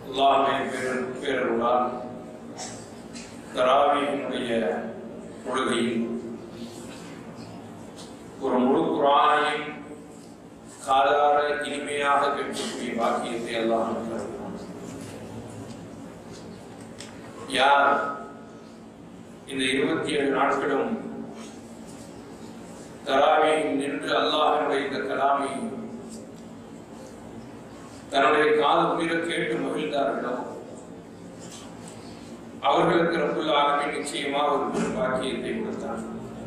அல்லாஹ்வின் பேர் பேரருளால் தராவியினுடைய தொழுகையில் ஒரு முழு குரானையும் காதார இனிமையாக கேட்கக்கூடிய வாக்கியத்தை அல்லாஹ் நமக்கு அருளினான். யார் இந்த இருபத்தி ஏழு நாட்களும் தராவியில் நின்று அல்லாஹினுடைய இந்த கலாமை தன்னுடைய காது உயிர கேட்டு மகிழ்ந்தார்களோ அவர்களுக்கு ரப்புல் ஆலமீன் நிச்சயமா ஒரு பெரும் பாக்கியத்தை கொடுத்தான்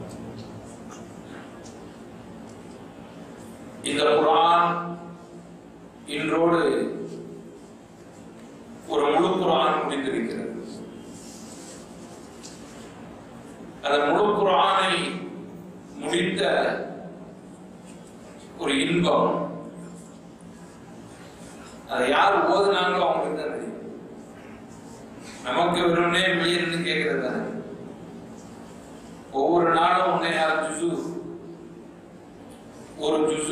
இந்த குரான் இன்றோடு ஒரு முழு குரான் முடிந்திருக்கிறது அந்த முழு குரானை முடித்த ஒரு இன்பம் அதை யார் ஓதுனாங்களோ அவங்களுக்கு தான் தெரியும் நமக்கு வெறுமனே வெளியிருந்து கேட்கறது தானே ஒவ்வொரு நாளும் உன்னை யார் ஜுசு ஒரு ஜுசு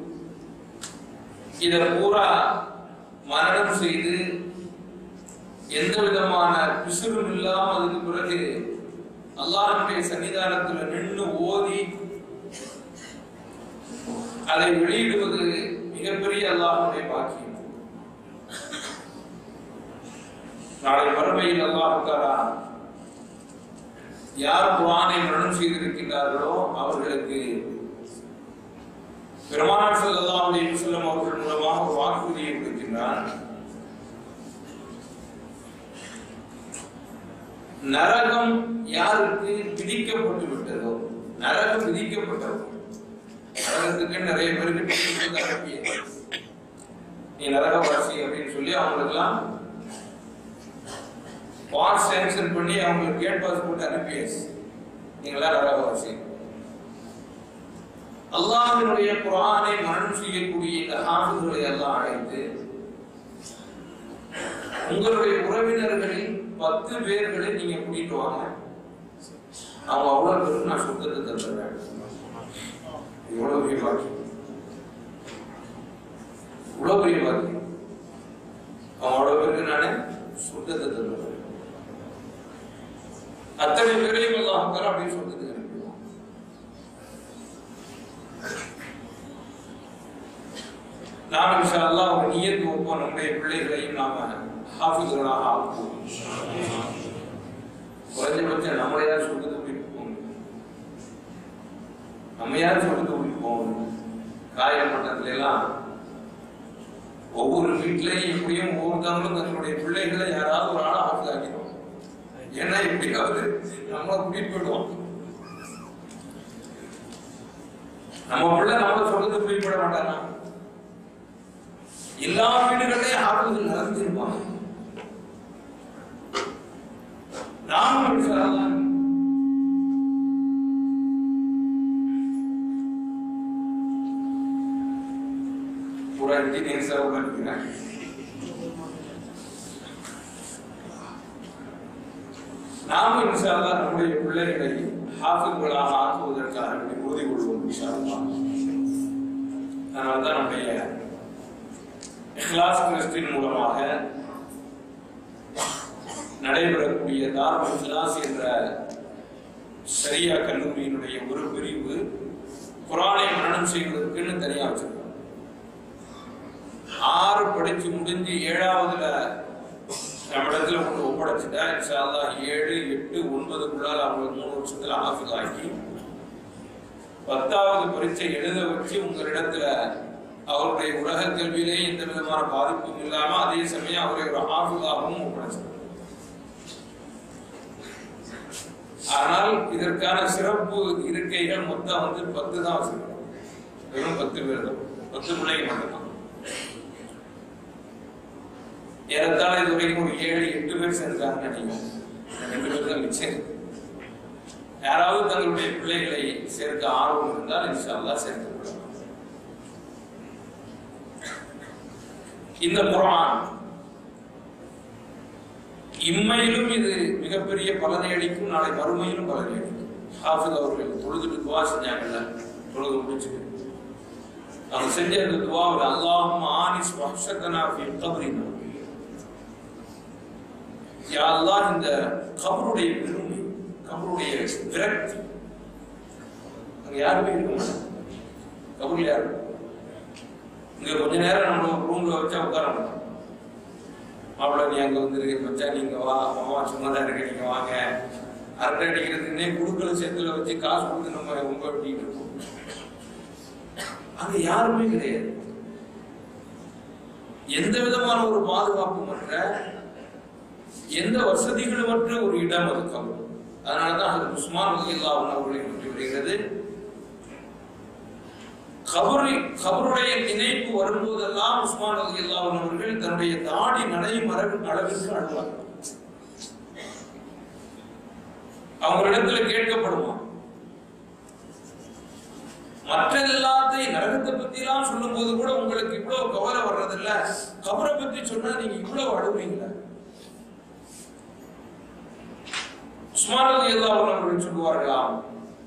இத பூரா மரணம் செய்து எந்த விதமான பிசுறும் இல்லாம அதுக்கு பிறகு அல்லாஹ்வுடைய சன்னிதானத்துல நின்று ஓதி அதை வெளியிடுவது மிகப்பெரிய அல்லாஹ்வுடைய பாக்கியம் நாளை மறுமையில் அல்லாஹ் தஆலா யார் குர்ஆனை மரணம் செய்திருக்கிறார்களோ அவர்களுக்கு பெருமானார் ஸல்லல்லாஹு அலைஹி வஸல்லம் அவர்கள் மூலமாக ஒரு வாக்குறுதியை கொடுக்கின்றார் நரகம் யாருக்கு விதிக்கப்பட்டு விட்டதோ நரகம் விதிக்கப்பட்டதோ நரகத்துக்கு நிறைய பேருக்கு ticket கொடுத்து அனுப்பிய நீ நரகவாசி அப்படின்னு சொல்லி அவங்களுக்கெல்லாம் பாஸ் சாங்ஷன் பண்ணி அவங்களுக்கு கேட் பாஸ் போட்டு அனுப்பியாச்சு நீங்களா நரகவாசி அல்லாஹ்வினுடைய குர்ஆனை மரணம் செய்யக்கூடிய இந்த ஹாஃபிஸ்களை எல்லாம் அழைத்து உங்களுடைய உறவினர்களில் பத்து பேர்களை நீங்க கூட்டிட்டு வாங்க அவங்க அவ்வளவு பேருக்கு நான் சுத்தத்தை தந்துடுறேன் இவ்வளவு பெரிய பாக்கியம் இவ்வளவு பெரிய பாக்கியம் அவங்க அவ்வளவு பேருக்கு நானே சுத்தத்தை தந்துடுறேன் அத்தனை பேரையும் எல்லாம் தர அப்படின்னு சொல்லிட்டு அனுப்பிடுவான் நாம் இன்ஷா அல்லாஹ் ஒரு நியத்து வைப்போம் நம்முடைய பிள்ளைகளையும் நாம ஹாஃபிஸ்களாக ஆக்குவோம் குறைஞ்சபட்சம் நம்மளையாவது சொல்றது கூட்டிட்டு போகணும் நம்மையாவது சொல்றது கூட்டிட்டு போகணும் காயப்பட்டதுல எல்லாம் ஒவ்வொரு வீட்லயும் எப்படியும் ஒவ்வொருத்தவங்களும் தன்னுடைய பிள்ளைகளை யாராவது ஒரு ஆளை ஆஃபிஸ் ஆக்கிடுவோம் ஏன்னா எப்படியாவது நம்மளை கூட்டிட்டு போயிடுவோம் நம்ம பிள்ளை நம்ம சொல்றது குறிப்பிட மாட்டானா எல்லா வீடுகளையும் ஆபத்து நடந்திருப்பாங்க நாமும் இப்படி சொல்லலாம் பூரா இன்ஜினியர்ஸா உட்காந்துக்கிறேன் நாமும் இன்ஷா அல்லாஹ் நம்முடைய பிள்ளைகளை ஹாஃபிஸ்களாக ஆக்குவதற்காக வேண்டி உறுதி கொள்வோம் இன்ஷா அல்லாஹ் அதனால தான் நம்முடைய இஹ்லாஸ் கிறிஸ்டின் மூலமாக நடைபெறக்கூடிய தார்ம இஹ்லாஸ் என்ற சரியா கல்லூரியினுடைய ஒரு பிரிவு குரானை மரணம் செய்வதற்குன்னு தனியா வச்சிருக்கோம் ஆறு படிச்சு முடிஞ்சு ஏழாவதுல நம்மிடத்துல ஒன்று ஒப்படைச்சிட்டா இன்ஷா அல்லாஹ் ஏழு எட்டு ஒன்பதுக்குள்ளால அவங்களுக்கு மூணு வருஷத்துல ஆஃபில் ஆக்கி பத்தாவது பரீட்சை எழுத வச்சு உங்களிடத்துல அவருடைய உலக கல்வியிலே எந்த விதமான பாதிப்பும் இல்லாம அதே சமயம் அவரை ஒரு ஆஃபிலாகவும் ஒப்படைச்சார் ஆனால் இதற்கான சிறப்பு இருக்கைகள் மொத்தம் வந்து பத்து தான் வச்சிருக்கோம் வெறும் பத்து பேர் தான் பத்து பிள்ளைங்க மட்டும்தான் ஏறத்தாழ இது வரைக்கும் ஒரு ஏழு எட்டு பேர் சேர்ந்தாங்கன்னு நினைக்கிறோம் ரெண்டு பேர் தான் மிச்சம் இருக்கு. யாராவது தங்களுடைய பிள்ளைகளை சேர்க்க ஆர்வம் இருந்தால் இன்ஷா அல்லாஹ் சேர்த்து கொள்ளலாம் இந்த குர்ஆன் இம்மையிலும் இது மிகப்பெரிய பலனை அளிக்கும் நாளை மறுமையிலும் பலனை அளிக்கும் ஹாஃபிஸ் அவர்கள் தொழுதுட்டு துவா செஞ்சாங்கல்ல தொழுது முடிச்சுட்டு அவங்க செஞ்ச அந்த துவாவில் அல்லாஹும் ஆனிஸ் வஹ்ஷத்தனா ஃபி கப்ரினா யா அல்லாஹ் இந்த கபருடைய பெருமை கபருடைய விரக்தி அங்க யாருமே இருக்க மாட்டாங்க கபூர்ல யாரு இங்க கொஞ்ச நேரம் நம்ம ரூம்ல வச்சா உட்கார மாட்டோம் மாப்பிள்ள நீ அங்க வந்துரு வச்சா நீங்க வா மாமா சும்மா தான் இருக்க நீங்க வாங்க அரட்டை அடிக்கிறதுக்குன்னே குடுக்கல செத்துல வச்சு காசு கொடுத்து நம்ம ரொம்ப வெட்டிட்டு இருக்கோம் அங்க யாருமே கிடையாது எந்த விதமான ஒரு பாதுகாப்பும் மற்ற எந்த வசதிகளும் மற்ற ஒரு இடம் அது கபர் அதனாலதான் அது உஸ்மான் ரலியல்லாஹு அவர்களை பற்றி வருகிறது கபரி கபருடைய நினைப்பு வரும்போதெல்லாம் உஸ்மான் ரலியல்லாஹு அவர்கள் தன்னுடைய தாடி நடை மரபு அளவிற்கு அழுவார்கள் அவங்களிடத்துல கேட்கப்படுமா மற்ற எல்லாத்தையும் நரகத்தை பத்தி எல்லாம் சொல்லும் போது கூட உங்களுக்கு இவ்வளவு கவலை வர்றதில்ல கபரை பத்தி சொன்னா நீங்க இவ்வளவு அழுவீங்களா உஸ்மான் ரலியல்லாஹு அவர்கள் சொல்லுவார்களாம்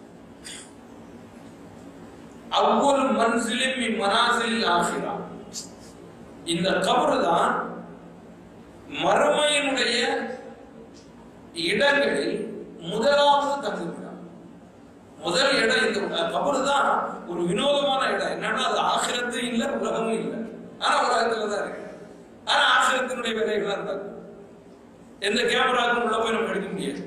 அவ்வொரு மன்சிலும் மின் மனாசிலில் ஆகிறா இந்த கபரு தான் மறுமையினுடைய இடங்களில் முதலாவது தங்குமிடம் முதல் இடம் இந்த கபரு தான் ஒரு வினோதமான இடம் என்னன்னா அது ஆகிரத்து இல்ல உலகமும் இல்லை ஆனா உலகத்துல தான் இருக்கு ஆனா ஆகிரத்தினுடைய வேலைகள் தான் நடக்கும் எந்த கேமராக்கும் உள்ள போய் நம்ம எடுக்க முடியாது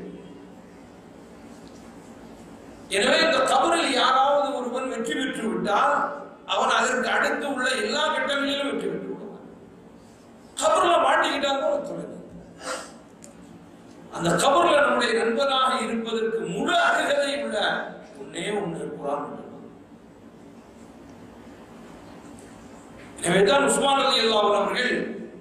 எனவே இந்த கபரில் யாராவது ஒருவன் வெற்றி பெற்று விட்டால் அவன் அதற்கு அடுத்து உள்ள எல்லா கட்டங்களிலும் வெற்றி பெற்று விடுவான் கபர்ல மாட்டிக்கிட்டாங்க ஒரு தொலைது அந்த கபர்ல நம்முடைய நண்பனாக இருப்பதற்கு முழு அருகதை உள்ள ஒன்னே ஒன்று குரான் மட்டும்தான். எனவேதான் உஸ்மான் அலி அல்லாஹ் அவர்கள்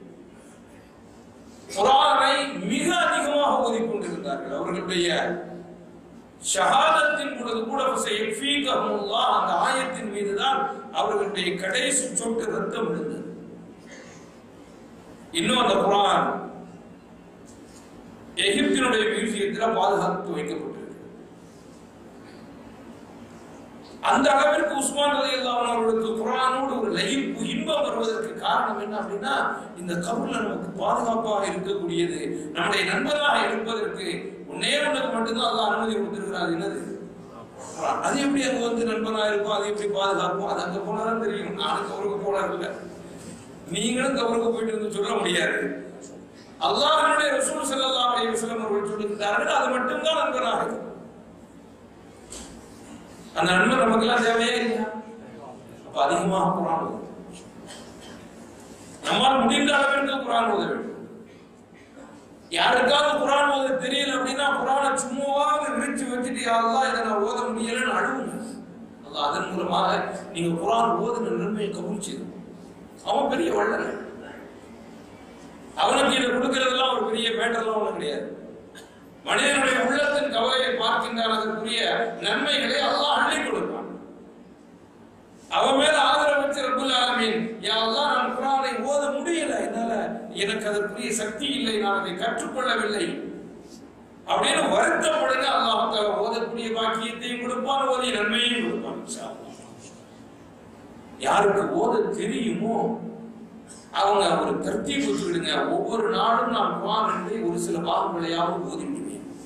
குரானை மிக அதிகமாக ஓதிக்கொண்டிருந்தார்கள் அவர்களுடைய ஷஹாதத்தின் பொழுது கூட செய்யஃபீகஹுல்லா அந்த ஆயத்தின் மீதுதான் அவர்களுடைய கடைசி சொட்டு ரத்தம் விழுந்தது இன்னும் அந்த குரான் எகிப்தினுடைய மியூசியத்தில் பாதுகாத்து வைக்கப்பட்டிருக்கு அந்த அளவிற்கு உஸ்மான் ரலி அவர்களுக்கு குரானோடு ஒரு லயிப்பு இன்பம் வருவதற்கு காரணம் என்ன அப்படின்னா இந்த கபூர்ல நமக்கு பாதுகாப்பாக இருக்கக்கூடியது நம்முடைய நண்பராக இருப்பதற்கு ஒன்னே ஒண்ணுக்கு மட்டும்தான் அல்லாஹ் அனுமதி கொடுத்திருக்கிறார் என்னது குர்ஆன். அது எப்படி அங்க வந்து நண்பனா இருக்கும் அது எப்படி பாதுகாக்கும் அது அங்க போனாதான் தெரியும் நானும் கவருக்கு போனா இல்ல நீங்களும் கவருக்கு போயிட்டு வந்து சொல்ல முடியாது அல்லாஹ்வுடைய ரசூல் ஸல்லல்லாஹு அலைஹி வஸல்லம் அவர்கள் சொல்லுகிறார்கள் அது மட்டும்தான் நண்பனாக இருக்கும் அந்த நண்பர் நமக்கு எல்லாம் தேவையே இல்லையா அப்ப அதிகமாக குரான் ஓது நம்மால் முடிந்த அளவிற்கு குரான் ஓத வேண்டும் யாருக்காவது குரான் ஓத தெரியல அப்படின்னா குரானை சும்மாவாவது விரிச்சு வச்சுட்டு யாரெல்லாம் இதை நான் ஓத முடியலன்னு அழுவுங்க அல்லாஹ் அதன் மூலமாக நீங்க குரான் ஓதுன நன்மையை கபூல் செய்யும் அவன் பெரிய வள்ளல் அவனுக்கு இதை கொடுக்கறதெல்லாம் ஒரு பெரிய மேட்டர்லாம் ஒண்ணும் கிடையாது மனிதனுடைய உள்ளத்தின் கவலையை பார்க்கின்றான் அதற்குரிய நன்மைகளை அல்லாஹ் அள்ளி கொடுப்பான் அவன் மேல ஆதரவு வச்சு ரப்புல் ஆலமீன் யா அல்லாஹ் நான் குர்ஆனை ஓத முடியல என்னால எனக்கு அதற்குரிய சக்தி இல்லை நான் அதை கற்றுக்கொள்ளவில்லை அப்படின்னு வருத்தப்படுங்க அல்லாஹ் தஆலா ஓதக்கூடிய பாக்கியத்தையும் கொடுப்பான் ஓதிய நன்மையையும் கொடுப்பான் இன்ஷா அல்லாஹ். யாருக்கு ஓத தெரியுமோ அவங்க ஒரு தர்த்தீப் வச்சுக்கிடுங்க ஒவ்வொரு நாளும் நான் குரானிலே ஒரு சில பாகங்களையாவது ஓதி விடுவேன்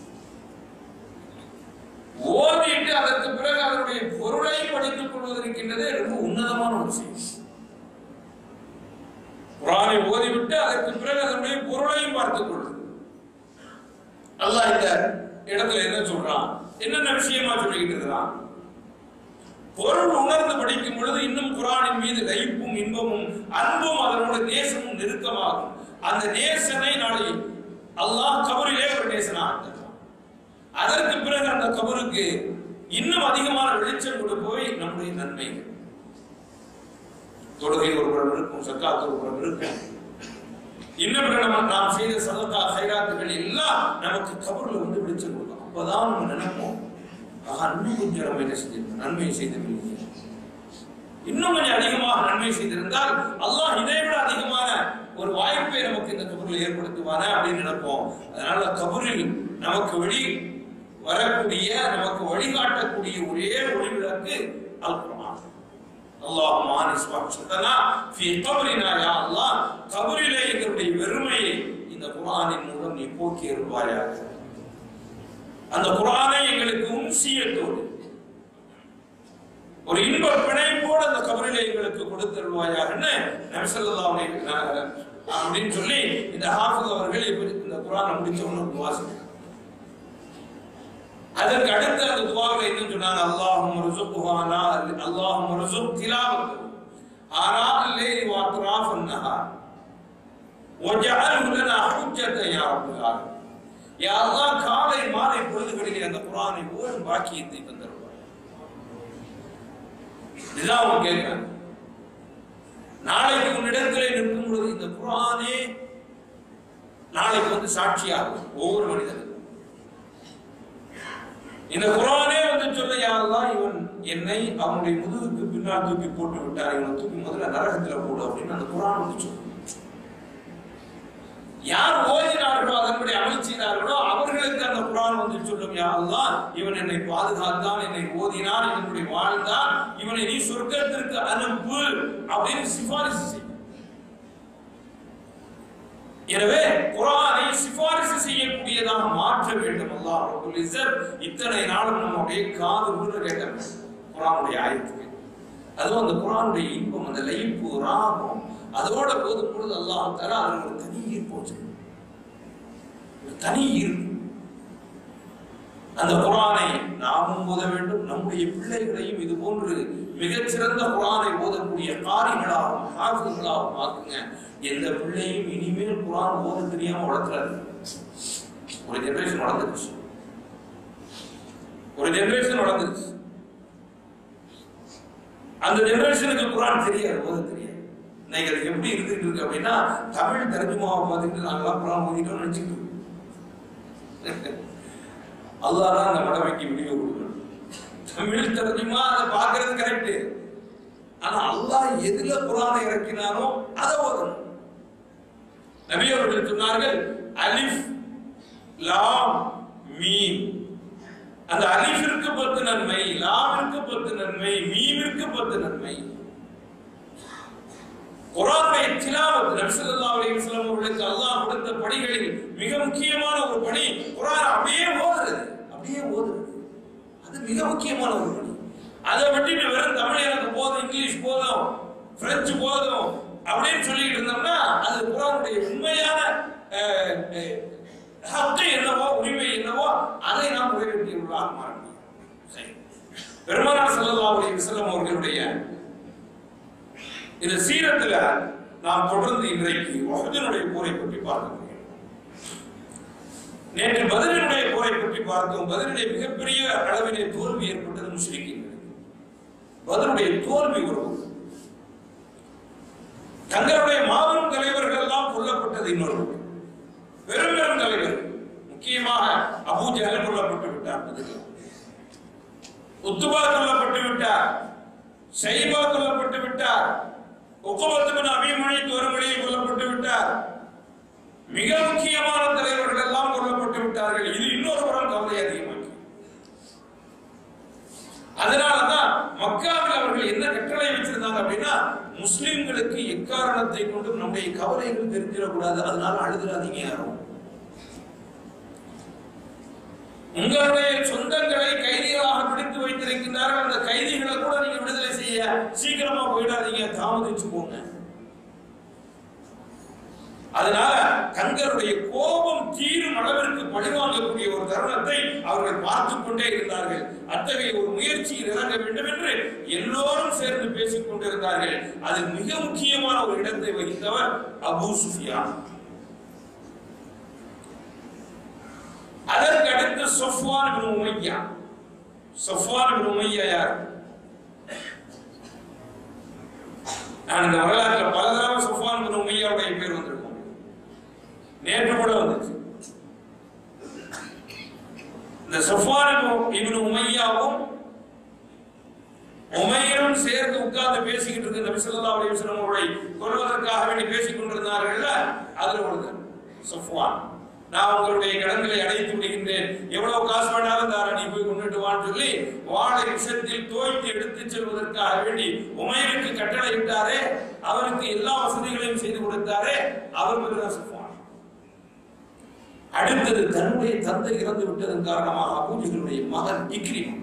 ஓதிட்டு அதற்கு பிறகு அதனுடைய பொருளை படித்துக் கொள்வதற்கின்றதே ரொம்ப உன்னதமான ஒரு செய்தி குரானை ஓதிவிட்டு அதற்கு பிறகு அதனுடைய பொருளையும் பார்த்துக் கொள்வது அல்லாஹ் இந்த இடத்துல என்ன சொல்றான் என்னென்ன விஷயமா சொல்லிக்கிட்டு இருக்கிறான் பொருள் உணர்ந்து படிக்கும் பொழுது இன்னும் குரானின் மீது லயிப்பும் இன்பமும் அன்பும் அதனோட நேசமும் நெருக்கமாகும் அந்த நேசனை நாளை அல்லாஹ் கபரிலே ஒரு நேசனாக தருவான். அதற்கு பிறகு அந்த கபருக்கு இன்னும் அதிகமான வெளிச்சம் கொடுப்பவை நம்முடைய நன்மைகள் தொழுகை ஒரு புறம் இருக்கும் சக்காத்து ஒரு புறம் இருக்கும் இன்னும் நம்ம நாம் செய்த சதக்கா ஹைராத்துகள் எல்லாம் நமக்கு கபர்ல வந்து வெளிச்சம் கொடுக்கும் அப்பதான் நம்ம நினைப்போம் ஆஹா இன்னும் கொஞ்சம் நம்ம என்ன செஞ்சிருக்கோம் நன்மை செய்திருக்கீங்க இன்னும் கொஞ்சம் அதிகமாக நன்மை செய்திருந்தால் அல்லாஹ் இதை விட அதிகமான ஒரு வாய்ப்பை நமக்கு இந்த கபரில் ஏற்படுத்துவானே அப்படின்னு நினைப்போம் அதனால கபரில் நமக்கு வெளி வரக்கூடிய நமக்கு வழிகாட்டக்கூடிய ஒரே ஒளிவிளக்கு அல் குர்ஆன் அல்லாஹ் மானிஸ் ஃபீ கபரினா யா அல்லாஹ் கபரிலே எங்களுடைய வெறுமையை இந்த குர்ஆனின் மூலம் நீ நீ போக்கி இருப்பாயாக அந்த குரானை எங்களுக்கு உன்சியத்தோடு ஒரு இன்ப பிணைப்போடு அந்த கபரிலே எங்களுக்கு கொடுத்தருவாயாகன்னு நபிசல்லா அப்படின்னு சொல்லி இந்த ஹாஃபிஸ் அவர்கள் இப்ப இந்த குரானை முடிச்சவங்க துவா செய்தாங்க. அதற்கு அடுத்து அந்த துவாவில் என்ன சொன்னாங்க அல்லாஹும் ருசுக்குஹானா அல்லாஹும் ருசுக் திலாவத்து ஆனா அல்லேலி வாத்ராஃப் النهار وجعله لنا حجة يا رب العالمين யா அல்லாஹ் காலை மாலை பொழுதுகளிலே அந்த குரானை ஓடும் பாக்கியத்தை தந்தருவார் இதுதான் அவங்க கேட்கிறாங்க நாளைக்கு உன்னிடத்திலே நிற்கும் பொழுது இந்த குரானே நாளைக்கு வந்து சாட்சியாகும் ஒவ்வொரு மனிதனுக்கும் இந்த குரானே வந்து சொல்ல யாரெல்லாம் இவன் என்னை அவனுடைய முதுகுக்கு பின்னால் தூக்கி போட்டு விட்டார் இவனை தூக்கி முதல்ல நரகத்துல போடு அப்படின்னு அந்த குரான் வந்து சொல்லும் யார் ஓதினார்களோ அதன்படி அமல் செய்தார்களோ அவர்களுக்கு அந்த குரான் வந்து சொல்லும் யா அல்லாஹ் இவன் என்னை பாதுகாத்தான் என்னை ஓதினான் என்னுடைய வாழ்ந்தான் இவனை நீ சொர்க்கத்திற்கு அனுப்பு அப்படின்னு சிபாரிசு செய்யும் எனவே குரானை சிபாரிசு செய்யக்கூடியதாக மாற்ற வேண்டும் அல்லாஹ் ரப்பல் இஸ்ஸத் இத்தனை நாளும் நம்முடைய காது ஊற கேட்டோம் குரானுடைய ஆயத்துக்கு அதுவும் அந்த குரானுடைய இன்பம் அந்த லயிப்பு ராகம் அதோட போதும் பொழுது அல்லாஹ் தரா அதில் ஒரு தனி ஈர்ப்பு வச்சிருக்கு. ஒரு தனி ஈர்ப்பு அந்த குரானை நாமும் ஓத வேண்டும் நம்முடைய பிள்ளைகளையும் இது போன்று மிகச்சிறந்த குரானை ஓதக்கூடிய காரிகளாகவும் ஹாஃபிர்களாகவும் ஆக்குங்க எந்த பிள்ளையும் இனிமேல் குரான் ஓத தெரியாம வளர்த்துறாரு ஒரு ஜெனரேஷன் வளர்ந்துருச்சு ஒரு ஜெனரேஷன் வளர்ந்துருச்சு அந்த ஜெனரேஷனுக்கு குரான் தெரியாது ஓத தெரியாது இன்னைக்கு அது எப்படி இருந்துட்டு இருக்கு அப்படின்னா தமிழ் தர்ஜுமாவை பார்த்துட்டு நாங்களாம் குரான் ஓதிட்டோம்னு நினைச்சுட்டு இருக்கோம். அல்லாஹ் தான் அந்த மடமைக்கு முடிவு கொடுக்கணும் தமிழ் தர்ஜுமா அதை பார்க்கறது கரெக்ட் ஆனா அல்லாஹ் எதுல குரானை இறக்கினாரோ அதை ஓதணும் நபி அவர்கள் சொன்னார்கள் அலிஃப் லாம் மீம் அந்த அலிஃபிற்கு பத்து நன்மை லாமிற்கு பத்து நன்மை மீமிற்கு பத்து நன்மை குரானுடைய திலாவத் நபி ஸல்லல்லாஹு அலைஹி வஸல்லம் அவர்களுக்கு அல்லாஹ் கொடுத்த பணிகளில் மிக முக்கியமான ஒரு பணி குரான் அப்படியே ஓதுறது அப்படியே ஓதுறது அது மிக முக்கியமான ஒரு பணி அதை விட்டுட்டு வெறும் தமிழ் எனக்கு போதும் இங்கிலீஷ் போதும் பிரெஞ்சு போதும் அப்படின்னு சொல்லிட்டு இருந்தோம்னா அது குரானுடைய உண்மையான அஹ், அஹ், ஹக்கு என்னவோ உரிமை என்னவோ அதை நாம் நிறைவேற்றியுள்ளாக மாற முடியும் சரி. பெருமானார் ஸல்லல்லாஹு அலைஹி வஸல்லம் அவர்களுடைய இந்த சீரத்துல நாம் தொடர்ந்து இன்றைக்கு வஹதினுடைய போரை பற்றி பார்க்க முடியும் நேற்று பதிலினுடைய போரை பற்றி பார்த்தோம் பதிலுடைய மிகப்பெரிய அளவிலே தோல்வி ஏற்பட்டது முஸ்லிக்கின் பதிலுடைய தோல்வி உருவம் தங்களுடைய மாபெரும் தலைவர்கள் எல்லாம் கொல்லப்பட்டது இன்னொரு பக்கம். பெரும் பெரும் தலைவர் முக்கியமாக அபூ ஜஹல் கொல்லப்பட்டு விட்டார் பதில் உத்துபா கொல்லப்பட்டு விட்டார் ஷைபா கொல்லப்பட்டு விட்டார் உக்கபத்துபின் அபிமொழி தோரமொழியை கொல்லப்பட்டு விட்டார் மிக முக்கியமான தலைவர்கள் எல்லாம் கொல்லப்பட்டு விட்டார்கள் இது இன்னொரு புறம் கவலை அதிகமாக்கி அதனாலதான் மக்காவில் அவர்கள் என்ன கட்டளை வச்சிருந்தாங்க அப்படின்னா முஸ்லிம்களுக்கு எக்காரணத்தை கொண்டும் நம்முடைய கவலைகள் தெரிஞ்சிடக்கூடாது அதனால அழுதுறாதீங்க யாரும் உங்களுடைய சொந்தங்களை கைதிகளாக பிடித்து வைத்திருக்கின்றார்கள் அந்த கைதிகளை கூட நீங்க விடுதலை செய்ய சீக்கிரமா போயிடாதீங்க தாமதிச்சு போங்க அதனால தங்களுடைய கோபம் தீரும் அளவிற்கு பழிவாங்கக்கூடிய ஒரு தருணத்தை அவர்கள் பார்த்து கொண்டே இருந்தார்கள் அத்தகைய ஒரு முயற்சியில் இறங்க வேண்டும் என்று எல்லோரும் சேர்ந்து பேசிக் கொண்டிருந்தார்கள் அதில் மிக முக்கியமான ஒரு இடத்தை வகித்தவர் அபூ சுஃபியான் அதற்கு அடுத்து சொஃப்வான் இப்னு உமையா சொஃப்வான் இப்னு உமையா யார் நான் இந்த வரலாற்றில் பல தடவை சொஃப்வான் இப்னு உமையாவுடைய பேர் வந்திருக்கும் நேற்று கூட வந்துச்சு இந்த சொஃப்வான் இப்னு- இப்னு உமையாவும் உமையரும் சேர்ந்து உட்கார்ந்து பேசிக்கிட்டு இருக்க நபி ஸல்லல்லாஹு அலைஹி வஸல்லம் அவர்களை கொல்வதற்காக வேண்டி பேசிக் கொண்டிருந்தார்கள் அதுல ஒருத்தர் சொஃப்வான் நான் உங்களுடைய கடன்களை அடைத்து விடுகின்றேன் எவ்வளவு காசு வேணாலும் தார நீ போய் கொண்டுட்டு வான்னு சொல்லி வாழை விஷத்தில் தோய்த்து எடுத்துச் செல்வதற்காக வேண்டி உமையருக்கு கட்டளை இட்டாரே அவருக்கு எல்லா வசதிகளையும் செய்து கொடுத்தாரே அவர் பேர் தான் சொஃப்வான் அடுத்தது தன்னுடைய தந்தை இறந்து விட்டதன் காரணமாக அபூஜர்களுடைய மகன் இக்ரிமா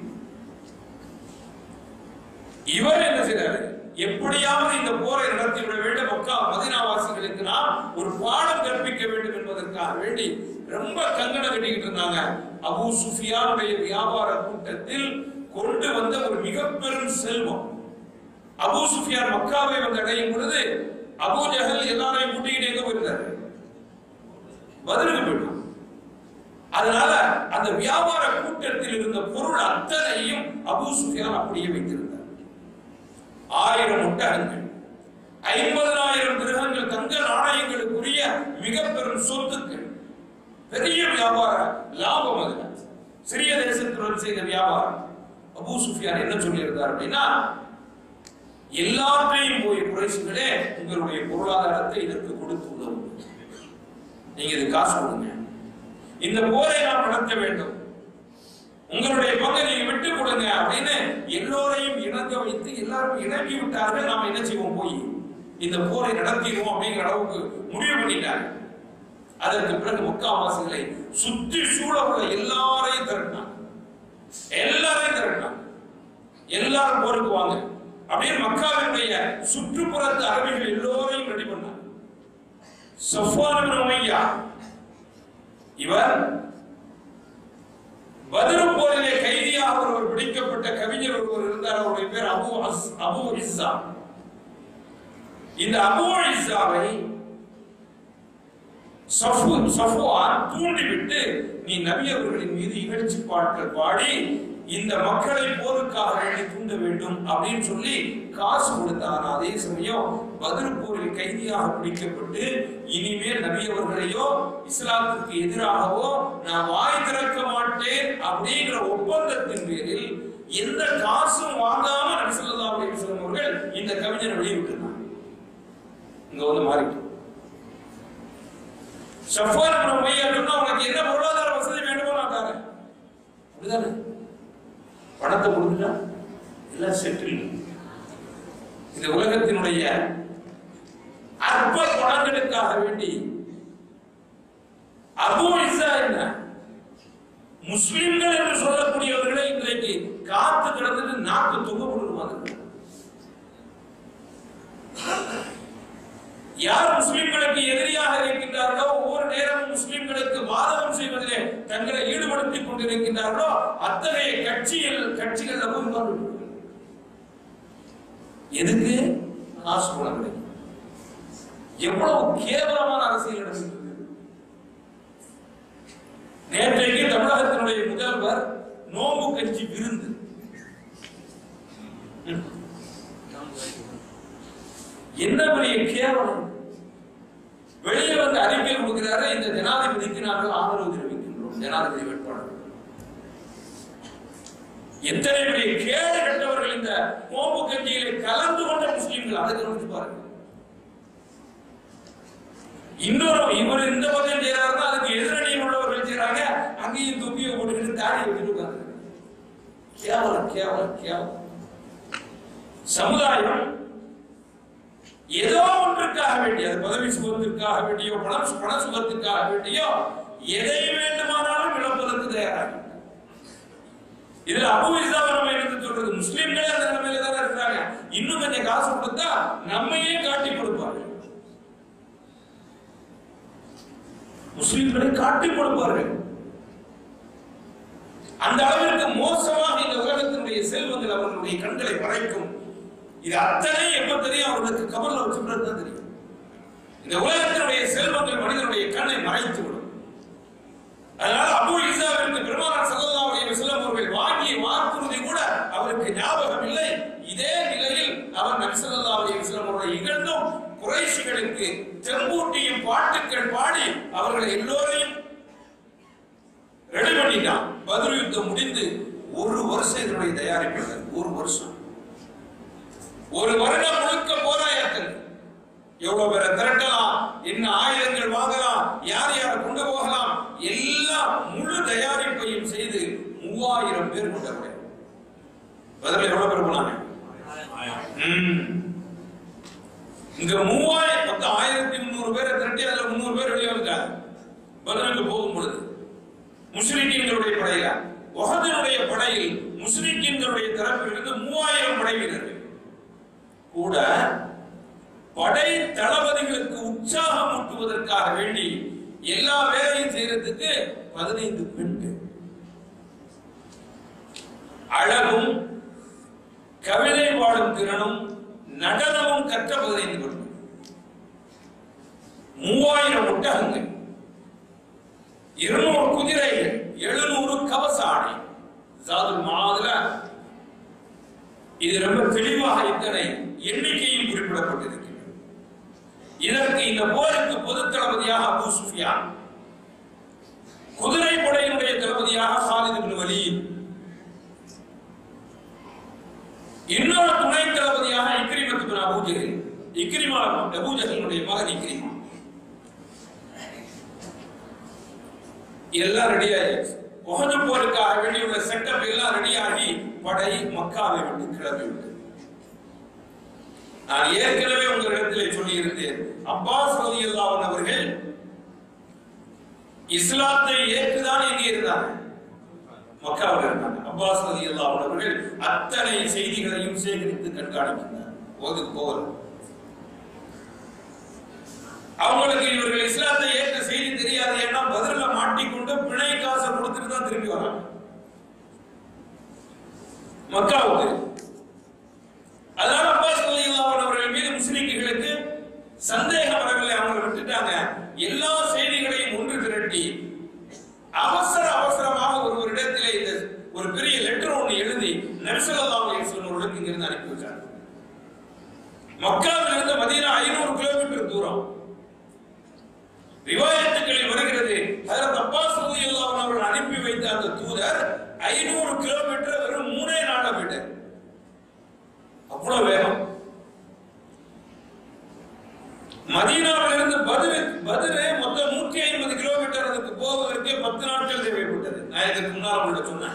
இவர் என்ன செய்றாரு எப்படியாவது இந்த போரை நடத்திவிட வேண்டும் மக்கா மதினாவாசிகளுக்கு நாம் ஒரு பாடம் கற்பிக்க வேண்டும் என்பதற்காக வேண்டி ரொம்ப கங்கணம் கட்டிக்கிட்டு இருந்தாங்க அபூ சுஃபியானுடைய வியாபார கூட்டத்தில் கொண்டு வந்த ஒரு மிக பெரும் செல்வம் அபூ சுஃபியான் மக்காவை வந்து அடையும் பொழுது அபூ ஜஹல் எல்லாரையும் கூட்டிக்கிட்டு எங்க போயிருந்தாரு பதிலுக்கு போயிட்டான் அதனால அந்த வியாபார கூட்டத்தில் இருந்த பொருள் அத்தனையும் அபூ சுஃபியான் அப்படியே வைத்திருந்தார் ஆயிரம் ஒட்டகங்கள் ஐம்பதனாயிரம் கிரகங்கள் தங்க நாணயங்களுக்குரிய மிக பெரும் சொத்துக்கள் பெரிய வியாபார லாபம் அதுல சிறிய தேசத்துடன் செய்த வியாபாரம் அபூ சுஃபியான் என்ன சொல்லியிருந்தார் அப்படின்னா எல்லாத்தையும் போய் குறைசுகளே உங்களுடைய பொருளாதாரத்தை இதற்கு கொடுத்து உதவும் நீங்க இது காசு கொடுங்க இந்த போரை நாம் நடத்த வேண்டும் உங்களுடைய பங்கை நீங்க விட்டு கொடுங்க அப்படின்னு எல்லோரையும் இணங்க வைத்து எல்லாரும் இணங்கி விட்டார்கள் நாம என்ன செய்வோம் போய் இந்த போரை நடத்திடுவோம் அப்படிங்கிற அளவுக்கு முடிவு பண்ணிட்டாங்க அதற்கு பிறகு முக்காவாசிகளை சுற்றி சூழ உள்ள எல்லாரையும் திரட்டினாங்க எல்லாரையும் திரட்டினாங்க எல்லாரும் போருக்கு வாங்க அப்படியே மக்காவினுடைய சுற்றுப்புறத்து அரபிகள் எல்லோரையும் ரெடி பண்ணாங்க சஃப்வான் இப்னு உமையா இவர் பதில் போரிலே கைதியாக ஒருவர் பிடிக்கப்பட்ட கவிஞர் ஒருவர் இருந்தார் அவருடைய பேர் அபு அஸ் அபு இஸ்ஸா இந்த அபு இஸ்ஸாவை சஃபு சஃப்வான் தூண்டிவிட்டு நீ நபி அவர்களின் மீது இகழ்ச்சி பாட்டல் பாடி இந்த மக்களை போருக்காக வேண்டி தூண்ட வேண்டும் அப்படின்னு சொல்லி காசு கொடுத்தார் அதே சமயம் பதில் போரில் கைதியாக பிடிக்கப்பட்டு இனிமேல் நபி அவர்களையோ இஸ்லாத்துக்கு எதிராகவோ நான் வாய் திறக்க மாட்டேன் அப்படிங்கிற ஒப்பந்தத்தின் பேரில் எந்த காசும் வாங்காம நபி ஸல்லல்லாஹு அலைஹி வஸல்லம் அவர்கள் இந்த கவிஞரை வெளியிட்டிருந்தாங்க இங்க வந்து மாறிட்டு ஷஃபான் இப்னு உமையா சொன்னா உனக்கு என்ன பொருளாதார வசதி வேண்டுமோ நான் தரேன் அப்படிதானே பணத்தை கொடுத்துட்டா எல்லாம் செட்டில் இந்த உலகத்தினுடைய அற்ப குணங்களுக்காக வேண்டி அபு இசா என்ன முஸ்லிம்கள் என்று சொல்லக்கூடியவர்களை இன்றைக்கு காத்து கிடந்துட்டு நாக்கு தொங்க போட்டுருவாங்க யார் முஸ்லிம்களுக்கு எதிரியாக இருக்கின்றார்களோ ஒவ்வொரு நேரமும் முஸ்லிம்களுக்கு பாதகம் செய்வதிலே தங்களை ஈடுபடுத்திக் கொண்டிருக்கின்றார்களோ அத்தகைய கட்சியில் கட்சிகள் போய் உட்கார்ந்து எதுக்கு காசு பணம் கிடைக்கும் எவ்வளவு கேவலமான அரசியல் நடக்குது நேற்றைக்கு தமிழகத்தினுடைய முதல்வர் நோம்பு கட்சி விருந்து ம். என்ன பெரிய கேவலம் வெளியே வந்து அறிக்கை கொடுக்கிறாரு இந்த ஜனாதிபதிக்கு நாங்கள் ஆதரவு தெரிவிக்கின்றோம் ஜனாதிபதி வேட்பாளர் எத்தனை பெரிய கேடு கட்டவர்கள் இந்த நோம்பு கட்சியிலே கலந்து கொண்ட முஸ்லிம்கள் அதை கவனித்து பாருங்க இன்னொரு இவர் இந்த பக்கம் செய்யறாருன்னா அதுக்கு எதிரணியில் உள்ளவர்கள் செய்யறாங்க அங்கேயும் தொப்பியை போட்டுக்கிட்டு தாடி வச்சுட்டு உட்கார்ந்து கேவலம் கேவலம் கேவலம் சமுதாயம் ஏதோ ஒன்றுக்காக வேண்டிய அது பதவி சுகத்திற்காக வேண்டியோ பணம் பண சுகத்திற்காக வேண்டியோ எதை வேண்டுமானாலும் இழப்பதற்கு தயாராக இதுல அபு இஸ்லாம நம்ம எடுத்து சொல்றது முஸ்லிம்களே அந்த நிலைமையில தானே இருக்கிறாங்க இன்னும் கொஞ்சம் காசு கொடுத்தா நம்மையே காட்டி கொடுப்பார்கள் முஸ்லிம்களை காட்டி கொடுப்பார்கள் அந்த அளவிற்கு மோசமாக இந்த உலகத்தினுடைய செல்வங்கள் அவர்களுடைய கண்களை மறைக்கும் இது அத்தனை எப்ப தெரியும் அவர்களுக்கு கபல்ல வச்சு தான் தெரியும் இந்த உலகத்தினுடைய செல்வங்கள் மனிதனுடைய கண்ணை மறைத்து விடும் அதனால அபு இசாவிற்கு பெருமானார் ஸல்லல்லாஹு அலைஹி வஸல்லம் அவர்கள் வாங்கிய வாக்குறுதி கூட அவருக்கு ஞாபகம் இல்லை இதே நிலையில் அவர் நபி ஸல்லல்லாஹு அலைஹி வஸல்லம் அவர்களை இகழ்ந்தும் குறைஷிகளுக்கு தெம்பூட்டியும் பாட்டுக்கள் பாடி அவர்களை எல்லோரையும் ரெடி பண்ணிட்டான் பதில் யுத்தம் முடிந்து ஒரு வருஷம் இதனுடைய தயாரிப்பு ஒரு வருஷம் ஒரு வருடம் முழுக்க போராயத்தில் எவ்வளவு பேரை திரட்டலாம் என்ன ஆயுதங்கள் வாங்கலாம் யார் யார் கொண்டு போகலாம் எல்லாம் முழு தயாரிப்பையும் செய்து மூவாயிரம் பேர் கொண்டவர்கள் பதில் எவ்வளவு பேர் போனாங்க ம். இங்க மூவாயிரம் மொத்தம் ஆயிரத்தி முந்நூறு பேரை திரட்டி அதுல முந்நூறு பேர் வெளியே வந்துட்டாங்க பதிலுக்கு போகும் பொழுது முஸ்லிம்களுடைய படையில உஹதினுடைய படையில் முஸ்லிம்களுடைய தரப்பிலிருந்து மூவாயிரம் படை வீரர்கள் கூட படை தளபதிகளுக்கு உற்சாகம் ஊட்டுவதற்காக வேண்டி எல்லா வேலையும் செய்யறதுக்கு பதினைந்து பெண்கள் அழகும் கவிதை பாடும் திறனும் நடனமும் கற்ற பதினைந்து பெண்கள் மூவாயிரம் ஒட்டகங்கள் இருநூறு குதிரைகள் எழுநூறு கவச ஆணை ஜாதுல் மாதுல இது ரொம்ப தெளிவாக இத்தனை எண்ணிக்கையும் குறிப்பிடப்பட்டிருக்கிறது இதற்கு இந்த போருக்கு பொது தளபதியாக அபூ சுஃபியான் குதிரை படையினுடைய தளபதியாக ஹாலித் பின் வலீத் இன்னொரு துணை தளபதியாக Ikrimah bin Abu Jahl Ikrimah Abu ஜஹலினுடைய மகன் இக்ரிமா எல்லாம் ரெடி ஆயிடுச்சு உகது போருக்காக வேண்டியுள்ள செட்டப் எல்லாம் ரெடியாகி படை மக்காவை விட்டு கிளம்பி விட்டது நான் ஏற்கனவே உங்களிடத்திலே சொல்லி இருந்தேன் அப்பாஸ் ரலியல்லாஹு அவர்கள் இஸ்லாத்தை ஏற்றுதான் எங்கே இருந்தாங்க மக்காவில் இருந்தாங்க அப்பாஸ் ரலியல்லாஹு அவர்கள் அத்தனை செய்திகளையும் சேகரித்து கண்காணிக்கிறார் ஓதுக்கு போகல அவங்களுக்கு இவர்கள் இஸ்லாத்தை ஏற்ற செய்தி தெரியாது ஏன்னா பதில மாட்டிக்கொண்டு பிணை காசை கொடுத்துட்டு தான் திரும்பி வராங்க மக்காவுக்கு அதனால அப்பாஸ் ரலியல்லாஹு அவர்கள் மீது முஸ்லிம்களுக்கு சந்தேகம் வரவில்லை அவங்களை விட்டுட்டாங்க எல்லா செய்திகளையும் ஒன்று திரட்டி அவசர அவசரமாக ஒரு ஒரு இடத்திலே இந்த ஒரு பெரிய லெட்டர் ஒன்று எழுதி நபிசல்லாஹு அலைஹி வஸல்லம் அவர்களுக்கு இங்கிருந்து அனுப்பி வச்சாங்க மக்காவில் இருந்து மதீனா ஐநூறு கிலோமீட்டர் தூரம் ரிவாயத்துகளில் வருகிறது ஹஜரத் அப்பாஸ் ரலியல்லாஹு அன்ஹு அவர்கள் அனுப்பி வைத்த அந்த தூதர் 500 கிலோமீட்டர் வெறும் மூணே நாள்ல போயிட்டார் அவ்வளவு வேகம் மதீனாவில் இருந்து பதில் பதிலே மொத்தம் நூற்றி ஐம்பது கிலோமீட்டர் அதுக்கு போவதற்கே பத்து நாட்கள் தேவைப்பட்டது நான் இதுக்கு முன்னால் உங்கள்ட்ட சொன்னேன்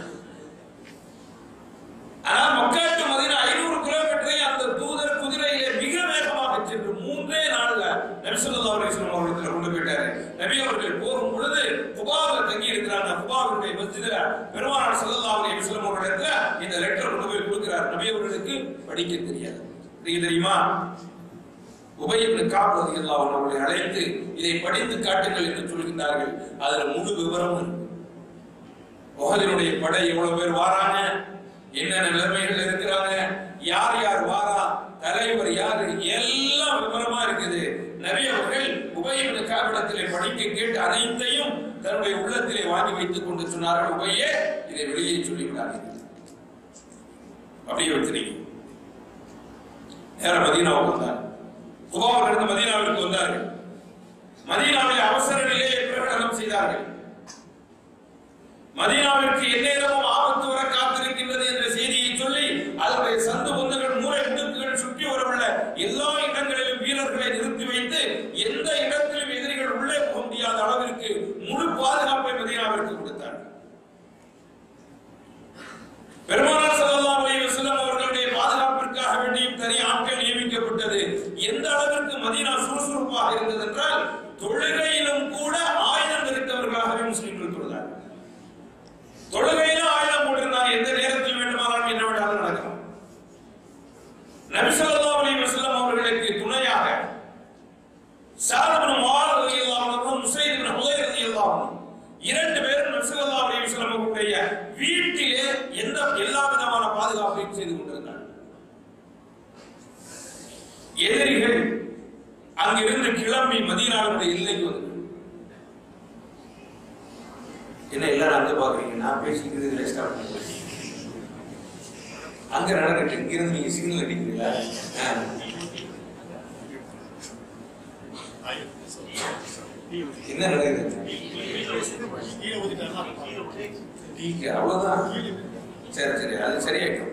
ஆனா மக்காட்டு மதீனா ஐநூறு கிலோமீட்டரை அந்த தூதர் குதிரையிலே மிக வேகமாக சென்று மூன்றே நாள்ல நபி ஸல்லல்லாஹு அலைஹி வஸல்லம் அவர்களிடத்துல கொண்டு போயிட்டாரு நபி அவர்கள் போகும் பொழுது குபாவில் தங்கி இருக்கிறாங்க குபாவுடைய மஸ்ஜிதுல பெருமானார் ஸல்லல்லாஹு அலைஹி வஸல்லம் அவர்களிடத்துல இந்த லெட்டர் கொண்டு போய் கொடுக்கிறார் நபி அவர்களுக்கு படிக்க தெரியாது நீங்க தெரியுமா உபய் இப்னு காப் ரலியல்லாஹு அன்ஹு அவர்களை அழைத்து இதை படித்து காட்டுங்கள் என்று சொல்கின்றார்கள் அதுல முழு விவரமும் இருக்கு. உஹதினுடைய படை எவ்வளவு பேர் வாராங்க என்னென்ன நிலைமைகள் இருக்கிறாங்க யார் யார் வாரா தலைவர் யாரு எல்லாம் விவரமா இருக்குது நிறைய அவர்கள் உபயின காவிடத்திலே படிக்க கேட்டு அனைத்தையும் தன்னுடைய உள்ளத்திலே வாங்கி வைத்துக் கொண்டு சொன்னார்கள் உபையே இதை வெளியே சொல்லிவிடாதீர்கள் அப்படியே வச்சிருக்கீங்க நேரம் மதீனாவுக்கு வந்தார் குபாவில் இருந்து மதீனாவிற்கு வந்தார்கள் மதீனாவில் அவசர நிலையை பிரகடனம் செய்தார்கள் மதீனாவிற்கு எந்நேரமும் ஆபத்து வர காத்திருக்கின்றது என்ற செய்தியை சொல்லி அதனுடைய சந்து பொந்துகள் மூளை முடுக்குகள் சுற்றி வரவுள்ள எல்லா இடங்களிலும் வீரர்களை நிறுத்தி வைத்து எந்த இடத்திலும் எதிரிகள் உள்ளே போக முடியாத அளவிற்கு முழு பாதுகாப்பை மதீனாவிற்கு கொடுத்தார்கள் பெருமானார் ஸல்லல்லாஹு அலைஹி வஸல்லம் அவர்களுடைய பாதுகாப்பிற்காக வேண்டியும் தனி ஆட்கள் நியமிக்கப்பட்டது எந்த அளவிற்கு மதீனா சுறுசுறுப்பாக இருந்தது என்றால் தொழுகையிலும் கூட ஆயுதம் தரித்தவர்களாகவே முஸ்லிம்கள் தொழுதார்கள் தொழுகையில ஆயுதம் போட்டிருந்தாங்க எந்த நேரத்தில் வேண்டுமானாலும் என்ன வேண்டாலும் நடக்கலாம் நபி ஸல்லல்லாஹு அலைஹி வஸல்லம் அவர்களுக்கு துணையாக சாத் இப்னு முஆத் ரலியல்லாஹு அன்ஹு முஸைத் இப்னு ஹுதைர் ரலியல்லாஹு அன்ஹு இரண்டு பேரும் நபி ஸல்லல்லாஹு அலைஹி வஸல்லம் அவர்களுடைய வீட்டிலே எந்த எல்லா விதமான பாதுகாப்பையும் செய்து கொண்டிருந்தார்கள் எதிரிகள் அங்கிருந்து கிளம்பி மதீனாவுடைய எல்லைக்கு வந்து என்ன எல்லாரும் அங்க பாக்குறீங்க நான் பேசிக்கிறது இதுல ஸ்டார்ட் பண்ணுறேன் அங்க நடக்கட்டும் இங்கிருந்து நீங்க சிக்னல் அடிக்கிறீங்களா ஆ. என்ன நடக்குது டீக்கு அவ்வளவுதான் சரி சரி அது சரியாயிடும்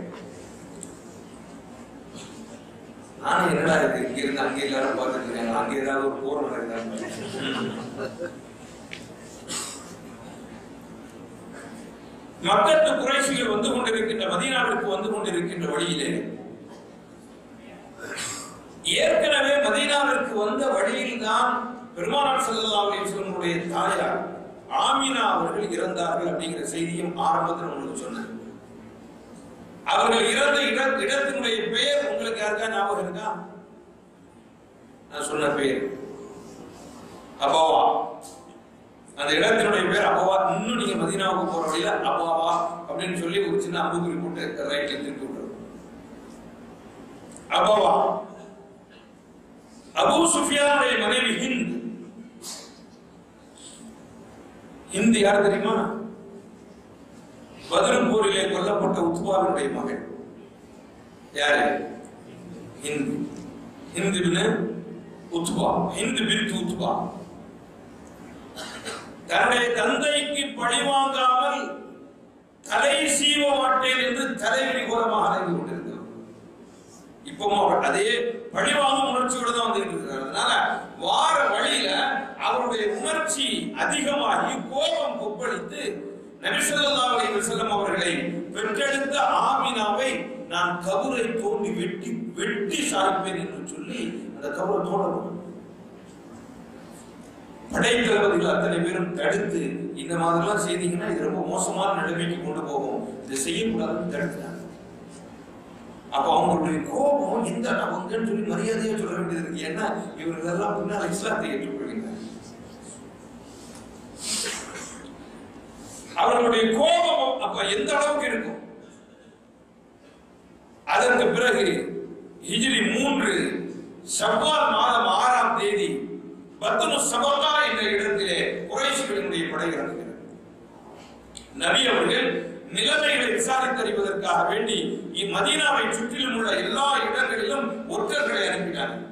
நானும் என்னடா இருக்கு இங்க இருந்து அங்க எல்லாரும் பார்த்துருக்கேன் அங்க ஏதாவது ஒரு போர் நடக்குதா மக்கத்து குறைசிகள் வந்து கொண்டிருக்கின்ற மதீனாவிற்கு வந்து கொண்டிருக்கின்ற வழியிலே ஏற்கனவே மதீனாவிற்கு வந்த வழியில்தான் பெருமானார் ஸல்லல்லாஹு அலைஹி வஸல்லமுடைய தாயார் ஆமினா அவர்கள் இறந்தார்கள் அப்படிங்கிற செய்தியும் ஆரம்பத்தில் உங்களுக்கு சொன்னேன் அவர்கள் இறந்த இட இடத்தினுடைய பெயர் உங்களுக்கு யாருக்கா ஞாபகம் இருக்கா நான் சொன்ன பெயர் அபாவா அந்த இடத்தினுடைய பேர் அபாவா இன்னும் நீங்க மதீனாவுக்கு போற வழியில அபாவா அப்படின்னு சொல்லி ஒரு சின்ன அம்புக்குறி போட்டு ரைட்ல திருப்பி விடுறது அபாவா அபூ சுஃபியானுடைய மனைவி ஹிந்த் ஹிந்த் யார் தெரியுமா பதிலும் போரிலே கொல்லப்பட்ட உத்பாவினுடைய மகள் யாரு ஹிந்த் ஹிந்த் பின் உத்பா ஹிந்த் பின் உத்பா தன்னுடைய தந்தைக்கு பழி வாங்காமல் தலை சீவ மாட்டேன் என்று தலைவிரி கோலமாக அடங்கி கொண்டிருந்தார் இப்பவும் அவர் அதே பழிவாங்கும் உணர்ச்சியோட தான் வந்துட்டு இருக்கிறார் அதனால வார வழியில அவருடைய உணர்ச்சி அதிகமாகி கோபம் கொப்பளித்து நபிசல்லாஹு அலைஹி வஸல்லம் அவர்களை பெற்றெடுத்த ஆமினாவை நான் கபரை தோண்டி வெட்டி வெட்டி சாய்ப்பேன் என்று சொல்லி அந்த கபரை தோண்டணும் படைத்தளபதிகள் அத்தனை பேரும் தடுத்து இந்த மாதிரிலாம் செய்தீங்கன்னா இது ரொம்ப மோசமான நிலைமைக்கு கொண்டு போகும் இதை செய்யக்கூடாதுன்னு தடுத்தாங்க அப்ப அவங்களுடைய கோபம் எந்த அவங்கன்னு சொல்லி மரியாதையா சொல்ல வேண்டியது இருக்கு ஏன்னா இவர்கள் எல்லாம் பின்னால் இஸ்லாத்தை ஏற்றுக்கொள்கிறாங்க அவர்களுடைய கோபம் அப்ப எந்த அளவுக்கு இருக்கும் அதற்கு பிறகு ஹிஜ்ரி மூன்று ஷவ்வால் மாதம் ஆறாம் தேதி பத்னு சபகா என்ற இடத்திலே குறைஷிகளினுடைய படை இறங்குகிறது நபி அவர்கள் நிலைமைகளை விசாரித்தறிவதற்காக வேண்டி இம்மதீனாவை சுற்றிலும் உள்ள எல்லா இடங்களிலும் ஒற்றர்களை அனுப்பினார்கள்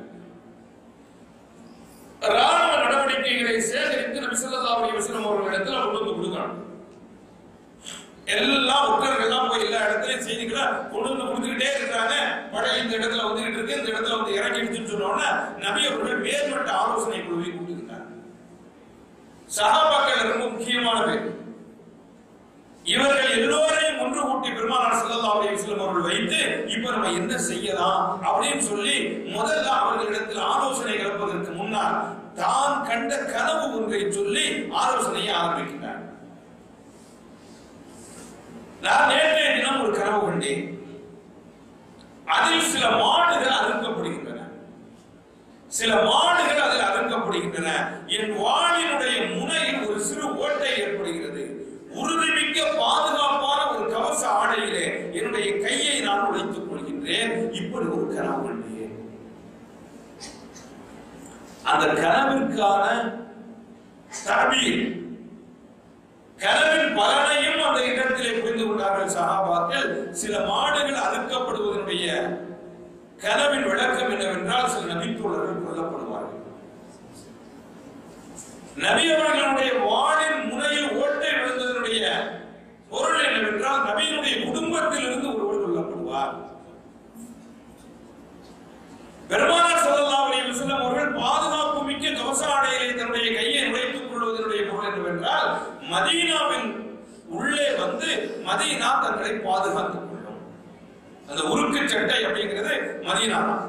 ராணுவ நடவடிக்கைகளை சேகரித்து நபி ஸல்லல்லாஹு அலைஹி வஸல்லம் அவர்களிடத்தில் கொண்டு வந்து கொடுக்கணும் எல்லாம் ஒற்றர்கள் எல்லாம் போய் எல்லா இடத்துலயும் செய்திகளை கொண்டு வந்து கொடுத்துக்கிட்டே இருக்கிறாங்க படை இந்த இடத்துல வந்துகிட்டு இருக்கு இந்த இடத்துல வந்து இறங்கிடுச்சுன்னு சொன்னோன்னா நபி அவர்கள் மேல்மட்ட ஆலோசனை குழுவை கூட்டுகிறார் சஹாபாக்கள் ரொம்ப முக்கியமான பேர் இவர்கள் எல்லோரையும் ஒன்று கூட்டி பெருமானார் ஸல்லல்லாஹு அலைஹி வஸல்லம் அவர்கள் வைத்து இப்ப நம்ம என்ன செய்யலாம் அப்படின்னு சொல்லி முதல்ல அவர்களிடத்தில் ஆலோசனை கலப்பதற்கு முன்னால் தான் கண்ட கனவு ஒன்றை சொல்லி ஆலோசனையை ஆரம்பிக்கிறார் நான் நேற்றைய தினம் ஒரு கனவு கண்டேன் அதில் சில மாடுகள் அறுக்கப்படுகின்றன சில மாடுகள் அதில் அறுக்கப்படுகின்றன என் வாளினுடைய முனையில் ஒரு சிறு ஓட்டை ஏற்படுகிறது உறுதிமிக்க பாதுகாப்பான ஒரு கவச ஆடையிலே என்னுடைய கையை நான் உடைத்துக் கொள்கின்றேன் இப்படி ஒரு கனவு கண்டேன் அந்த கனவிற்கான தபீர் கனவின் பலனையும் அந்த இடத்திலே புரிந்து கொண்டார்கள் சகாபாக்கள் சில மாடுகள் அறுக்கப்படுவதனுடைய கனவின் விளக்கம் என்னவென்றால் சில நபித்தோழர்கள் கொல்லப்படுவார்கள் நபி அவர்களுடைய வாளின் முனையில் ஓட்டை விழுந்ததனுடைய பொருள் என்னவென்றால் நபியினுடைய குடும்பத்தில் இருந்து ஒருவர் கொல்லப்படுவார் பெருமானார் ஸல்லல்லாஹு அலைஹி வஸல்லம் அவர்கள் பாதுகாப்பு மிக்க கவச ஆடையிலே தன்னுடைய கையை நுழைத்துக் கொள்வதனுடைய பொருள் என்னவென்றால் மதீனாவின் உள்ளே வந்து மதீனா தங்களை பாதுகாத்துக் கொள்ளும் அந்த உருக்கு சட்டை அப்படிங்கிறது மதீனா தான்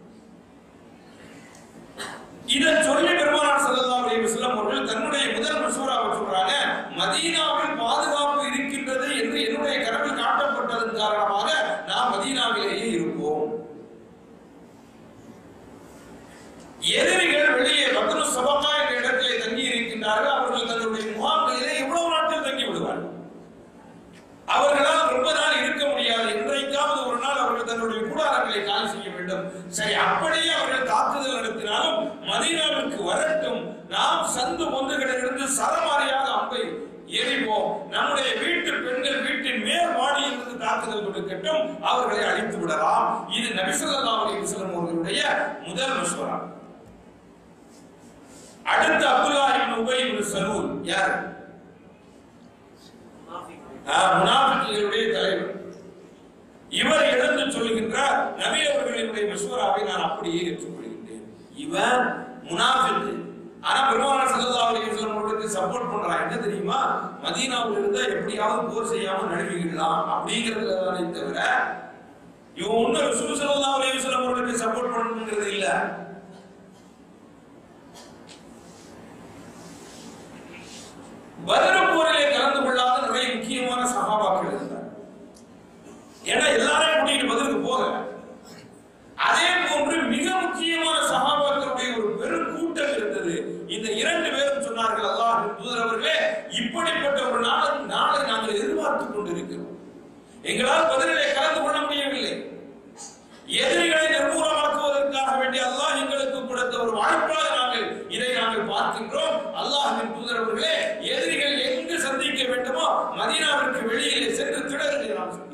இதை சொல்லி பெருமானார் ஸல்லல்லாஹு அலைஹி வஸல்லம் அவர்கள் தன்னுடைய முதல் மசூராவை சொல்றாங்க மதீனாவில் பாதுகாப்பு இருக்கின்றது என்று என்னுடைய கனவில் காட்டப்பட்டதன் காரணமாக நாம் மதீனாவிலேயே இருப்போம் எதிரிகள் வெளியே பத்ரு சபகா என்ற இடத்திலே தங்கி இருக்கின்றார்கள் அவர்கள் தங்களுடைய முகாம்களிலே எவ்வளவு நாட்கள் தங்கி விடுவார்கள் அவர்களால் ரொம்ப நாள் இருக்க முடியாது என்றைக்காவது ஒரு நாள் அவர்கள் தன்னுடைய கூடாரங்களை காலி செய்ய வேண்டும் சரி அப்படியே அவர்கள் தாக்குதல் நடத்தினாலும் மதீனாவிற்கு வரட்டும் நாம் சந்து பொந்துகளிலிருந்து சரமாரியாக அம்பை எரிப்போம் நம்முடைய வீட்டு பெண்கள் வீட்டின் மேல் மாடியில் இருந்து தாக்குதல் கொடுக்கட்டும் அவர்களை அழித்து விடலாம் இது நபிசல்லாஹு அலைஹி வஸல்லம் அவர்களுடைய முதல் மசோரா அடுத்து அப்துல்லா இப்னு உபை இப்னு சலூல் யார் முனாஃபிக்குகளுடைய தலைவர் இவர் எழுந்து சொல்லுகின்றார் நபி அவர்களினுடைய மசூராவை நான் அப்படியே ஏற்றுக்கொள்கின்றேன் இவன் முனாஃபிக்கு ஆனா பெருமானார் ஸல்லல்லாஹு அலைஹி வஸல்லம் அவர்களுக்கு சப்போர்ட் பண்றான் என்ன தெரியுமா மதீனாவில் இருந்தா எப்படியாவது போர் செய்யாம நழுவிடலாம் அப்படிங்கிறதுல தானே தவிர இவன் ஒண்ணு ரசூல் ஸல்லல்லாஹு அலைஹி வஸல்லம் அவர்களுக்கு சப்போர்ட் பண்ணணுங்கிறது இல்ல பதில் போரிலே கலந்து கொள்ளாத நிறைய முக்கியமான சகாபாக்கள் இருந்தார் ஏன்னா எல்லாரையும் கூட்டிட்டு பதிலுக்கு போகல அதே போன்று மிக முக்கியமான சகாபாக்களுடைய ஒரு பெரும் கூட்டம் இருந்தது இந்த இரண்டு பேரும் சொன்னார்கள் அல்லாஹ் தூதர் அவர்களே இப்படிப்பட்ட ஒரு நாளை நாளை நாங்கள் எதிர்பார்த்துக் கொண்டிருக்கிறோம் எங்களால் பதிலிலே கலந்து கொள்ள முடியவில்லை எதிரிகளை நிர்மூலமாக்குவதற்காக வேண்டி அல்லாஹ் எங்களுக்கு கொடுத்த ஒரு வாய்ப்பாக நாங்கள் இதை நாங்கள் பார்க்கின்றோம் அல்லாஹின் தூதர் அவர்களே எதிரிகள் எங்கு சந்திக்க வேண்டுமோ மதீனாவிற்கு வெளியிலே சென்று திடர்களை நாம் சந்திப்போம்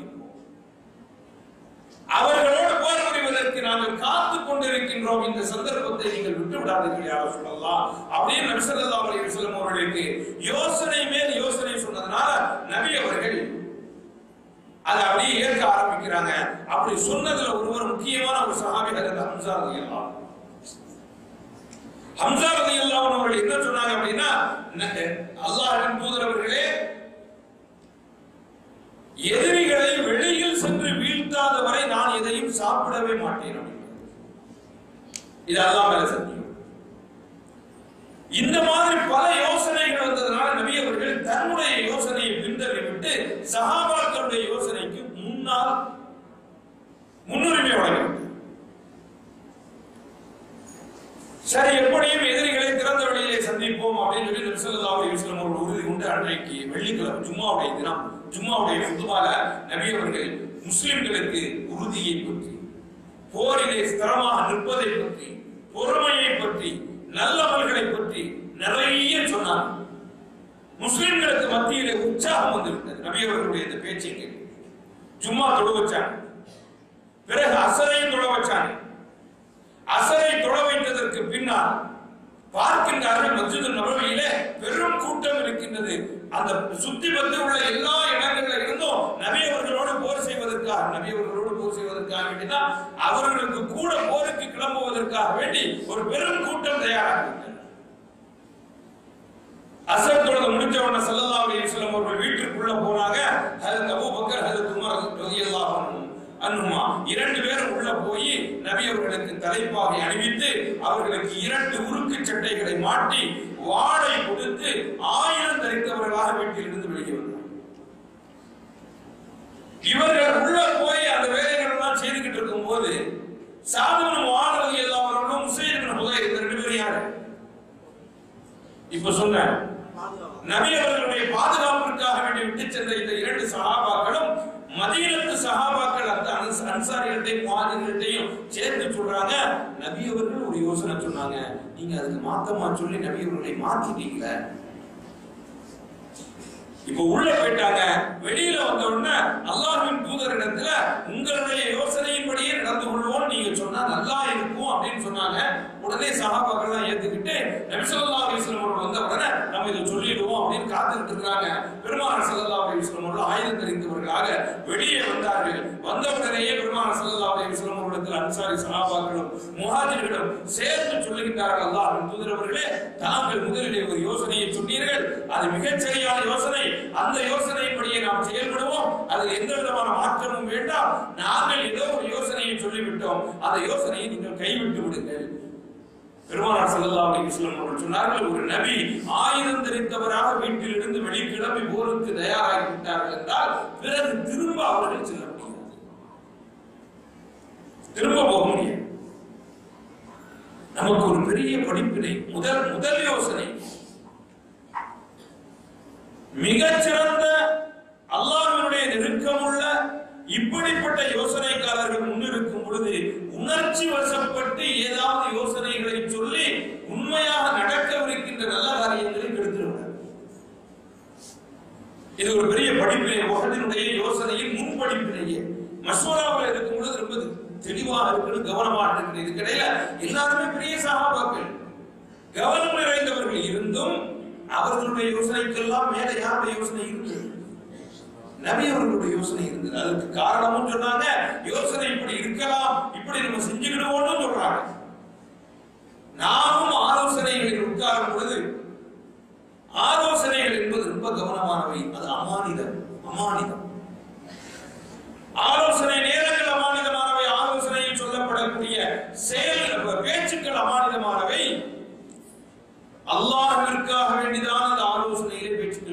அவர்களோடு போர் புரிவதற்கு நாங்கள் காத்துக் கொண்டிருக்கின்றோம் இந்த சந்தர்ப்பத்தை நீங்கள் விட்டு விடாதீர்கள் யார் சொல்லலாம் அப்படின்னு நபி ஸல்லல்லாஹு அலைஹி வஸல்லம் அவர்களுக்கு யோசனை மேல் யோசனை சொன்னதுனால நபி அவர்கள் அதை அப்படியே ஏற்க ஆரம்பிக்கிறாங்க அப்படி சொன்னதுல ஒருவர் முக்கியமான ஒரு சஹாபி ஹஜரத் ஹம்சா ரலியல்லாஹு அன்ஹு. ஹம்சா ரலியல்லாஹு அன்ஹு அவர்கள் என்ன சொன்னாங்க அப்படின்னா ந- அல்லாஹ்வின் தூதர் அவர்களே எதிரிகளை வெளியில் சென்று வீழ்த்தாத வரை நான் எதையும் சாப்பிடவே மாட்டேன் அப்படின்னாங்க. இது அல்லாஹ் மேல சத்தியம் இந்த மாதிரி பல யோசனைகள் வந்ததுனால நபி அவர்கள் தன்னுடைய யோசனையை பின்தள்ளி விட்டு சஹாபாக்களுடைய யோசனைக்கு முன்னால் முன்னுரிமை வழங்கினார் சரி எப்படியும் எதிரிகளை திறந்த வெளியிலே சந்திப்போம் அப்படின்னு சொல்லி நபி ஸல்லல்லாஹு அலைஹி வஸல்லம் ஒரு உறுதி கொண்டு அன்றைக்கு வெள்ளிக்கிழமை ஜும்மாவுடைய தினம் ஜும்மாவுடைய ஃபுத்பால நபி அவர்கள் முஸ்லிம்களுக்கு உறுதியை பற்றி போரிலே ஸ்திரமாக நிற்பதை பற்றி பொறுமையை பற்றி நல்லவர்களை பற்றி நிறைய சொன்னார் முஸ்லிம்களுக்கு மத்தியிலே உற்சாகம் வந்துவிட்டது நபி அவர்களுடைய இந்த பேச்சை கேட்டு ஜும்மா தொழ வச்சாங்க பிறகு அசரையும் தொழ வச்சாங்க அசரை தொழ வைத்ததற்கு பின்னால் பார்க்கின்றார்கள் மஸ்ஜிது நபவியில பெரும் கூட்டம் இருக்கின்றது அந்த சுத்தி வந்து உள்ள எல்லா இடங்கள்ல இருந்தும் நபி அவர்களோடு போர் செய்வதற்காக நபி அவர்களோடு போர் செய்வதற்காக வேண்டிதான் அவர்களுக்கு கூட போருக்கு கிளம்புவதற்காக வேண்டி ஒரு பெரும் கூட்டம் தயாராகிவிட்டது அசர் தொழுது முடிஞ்ச உடனே ஸல்லல்லாஹு அலைஹி வஸல்லம் அவர்கள் வீட்டுக்குள்ள போனாங்க ஹஜரத் அபூபக்கர் ஹஜரத் உமர் ரலியல்லாஹு அன்ஹு அன்ஹுமா இரண்டு பேரும் உள்ள போய் நபி அவர்களுக்கு தலைப்பாகை அணிவித்து அவர்களுக்கு இரண்டு உருக்கு சட்டைகளை மாட்டி வாளை கொடுத்து ஆயுதம் தரித்தவர்களாக வீட்டிலிருந்து வெளியே வந்தார் இவர்கள் உள்ள போய் அந்த வேலைகள் எல்லாம் செய்துகிட்டு இருக்கும் போது சாதனம் வாழ்றது எல்லாவர்களும் முசைன் முதல் இந்த ரெண்டு பேரும் யாரு இப்ப சொன்னேன் நபி அவர்களுடைய பாதுகாப்பிற்காக வேண்டி விட்டு சென்ற இந்த இரண்டு சகாபாக்களும் மதீனத்து சகாபாக்கள் அந்த அன்ச- அன்சாரிகள்டையும் முஹாஜிர்கள்டையும் சேர்த்து சொல்றாங்க நபி அவர்கள் ஒரு யோசனை சொன்னாங்க நீங்க அதுக்கு மாத்தமா சொல்லி நபி அவர்களை மாத்திட்டீங்களே இப்ப உள்ள போயிட்டாங்க வெளியில வந்த உடனே அல்லாஹ்வின் தூதரிடத்துல உங்களுடைய யோசனையின்படியே நடந்து கொள்வோம் நீங்க சொன்னா நல்லா இருக்கும் அப்படின்னு சொன்னாங்க உடனே சஹாபாக்கள் தான் ஏத்துக்கிட்டு நபி ஸல்லல்லாஹு அலைஹி வஸல்லம் அவர்கள் வந்த உடனே நம்ம இதை சொல்லிடுவோம் அப்படின்னு காத்துக்கிட்டு இருக்காங்க பெருமானார் ஸல்லல்லாஹு அலைஹி வஸல்லம் அவர்கள் ஆயுதம் தெரிந்தவர்களாக வெளியே வந்தார்கள் வந்த உடனேயே பெருமானார் ஸல்லல்லாஹு அலைஹி வஸல்லம் அவர்களிடத்தில் அன்சாரி சஹாபாக்களும் முஹாஜிர்களும் சேர்ந்து சொல்லுகின்றார்கள் அல்லாஹ்வின் தூதர் அவர்களே தாங்கள் முதலிலே ஒரு யோசனையை சொன்னீர்கள் அது மிகச் சரியான யோசனை அந்த யோசனைப்படியே நாம் செயல்படுவோம் அதில் எந்த விதமான மாற்றமும் வேண்டாம் நாங்கள் ஏதோ ஒரு யோசனையை சொல்லிவிட்டோம் அந்த யோசனையை நீங்கள் கைவிட்டு விடுங்கள் பெருமானார் ஸல்லல்லாஹு அலைஹி வஸல்லம் அவர்கள் சொன்னார்கள் ஒரு நபி ஆயுதம் தரித்தவராக வீட்டிலிருந்து வெளிக்கிளம்பி போருக்கு தயாராகி விட்டார்கள் என்றால் பிறகு திரும்ப அவர்கள் செல்ல முடியாது திரும்ப போக முடியாது நமக்கு ஒரு பெரிய படிப்பினை முதல் முதல் யோசனை மிகச்சிறந்த அல்லாஹ்வினுடைய நெருக்கமுள்ள இப்படிப்பட்ட யோசனைக்காரர்கள் முன்னிருக்கும் பொழுது உணர்ச்சி வசப்பட்டு ஏதாவது யோசனைகளை சொல்லி உண்மையாக நடக்கவிருக்கின்ற நல்ல காரியங்களை கெடுத்துவிட இது ஒரு பெரிய படிப்பினை உலகத்தினுடைய யோசனையின் முன்படிப்பினையே மசோராவில் இருக்கும் பொழுது ரொம்ப தெளிவாக இருக்கணும் கவனமாக இருக்கணும் இதுக்கிடையில எல்லாருமே பெரிய சகாபாக்கள் கவனம் நிறைந்தவர்கள் இருந்தும் அவர்களுடைய யோசனைக்கெல்லாம் மேல யாருடைய யோசனை இருந்தது நபி அவர்களுடைய யோசனை இருந்தது அதுக்கு காரணமும் சொன்னாங்க யோசனை இப்படி இருக்கலாம் இப்படி நம்ம செஞ்சுக்கிடுவோம்னு சொல்றாங்க நாமும் ஆலோசனைகளில் உட்காரும் பொழுது ஆலோசனைகள் என்பது ரொம்ப கவனமானவை அது அமானிதம் அமானிதம் ஆலோசனை நேரங்கள் அமானிதமானவை ஆலோசனையில் சொல்லப்படக்கூடிய செயல் பேச்சுக்கள் அமானிதமானவை அல்லாஹ்விற்காக வேண்டிதான் அந்த ஆலோசனையிலே பேச்சுக்கள்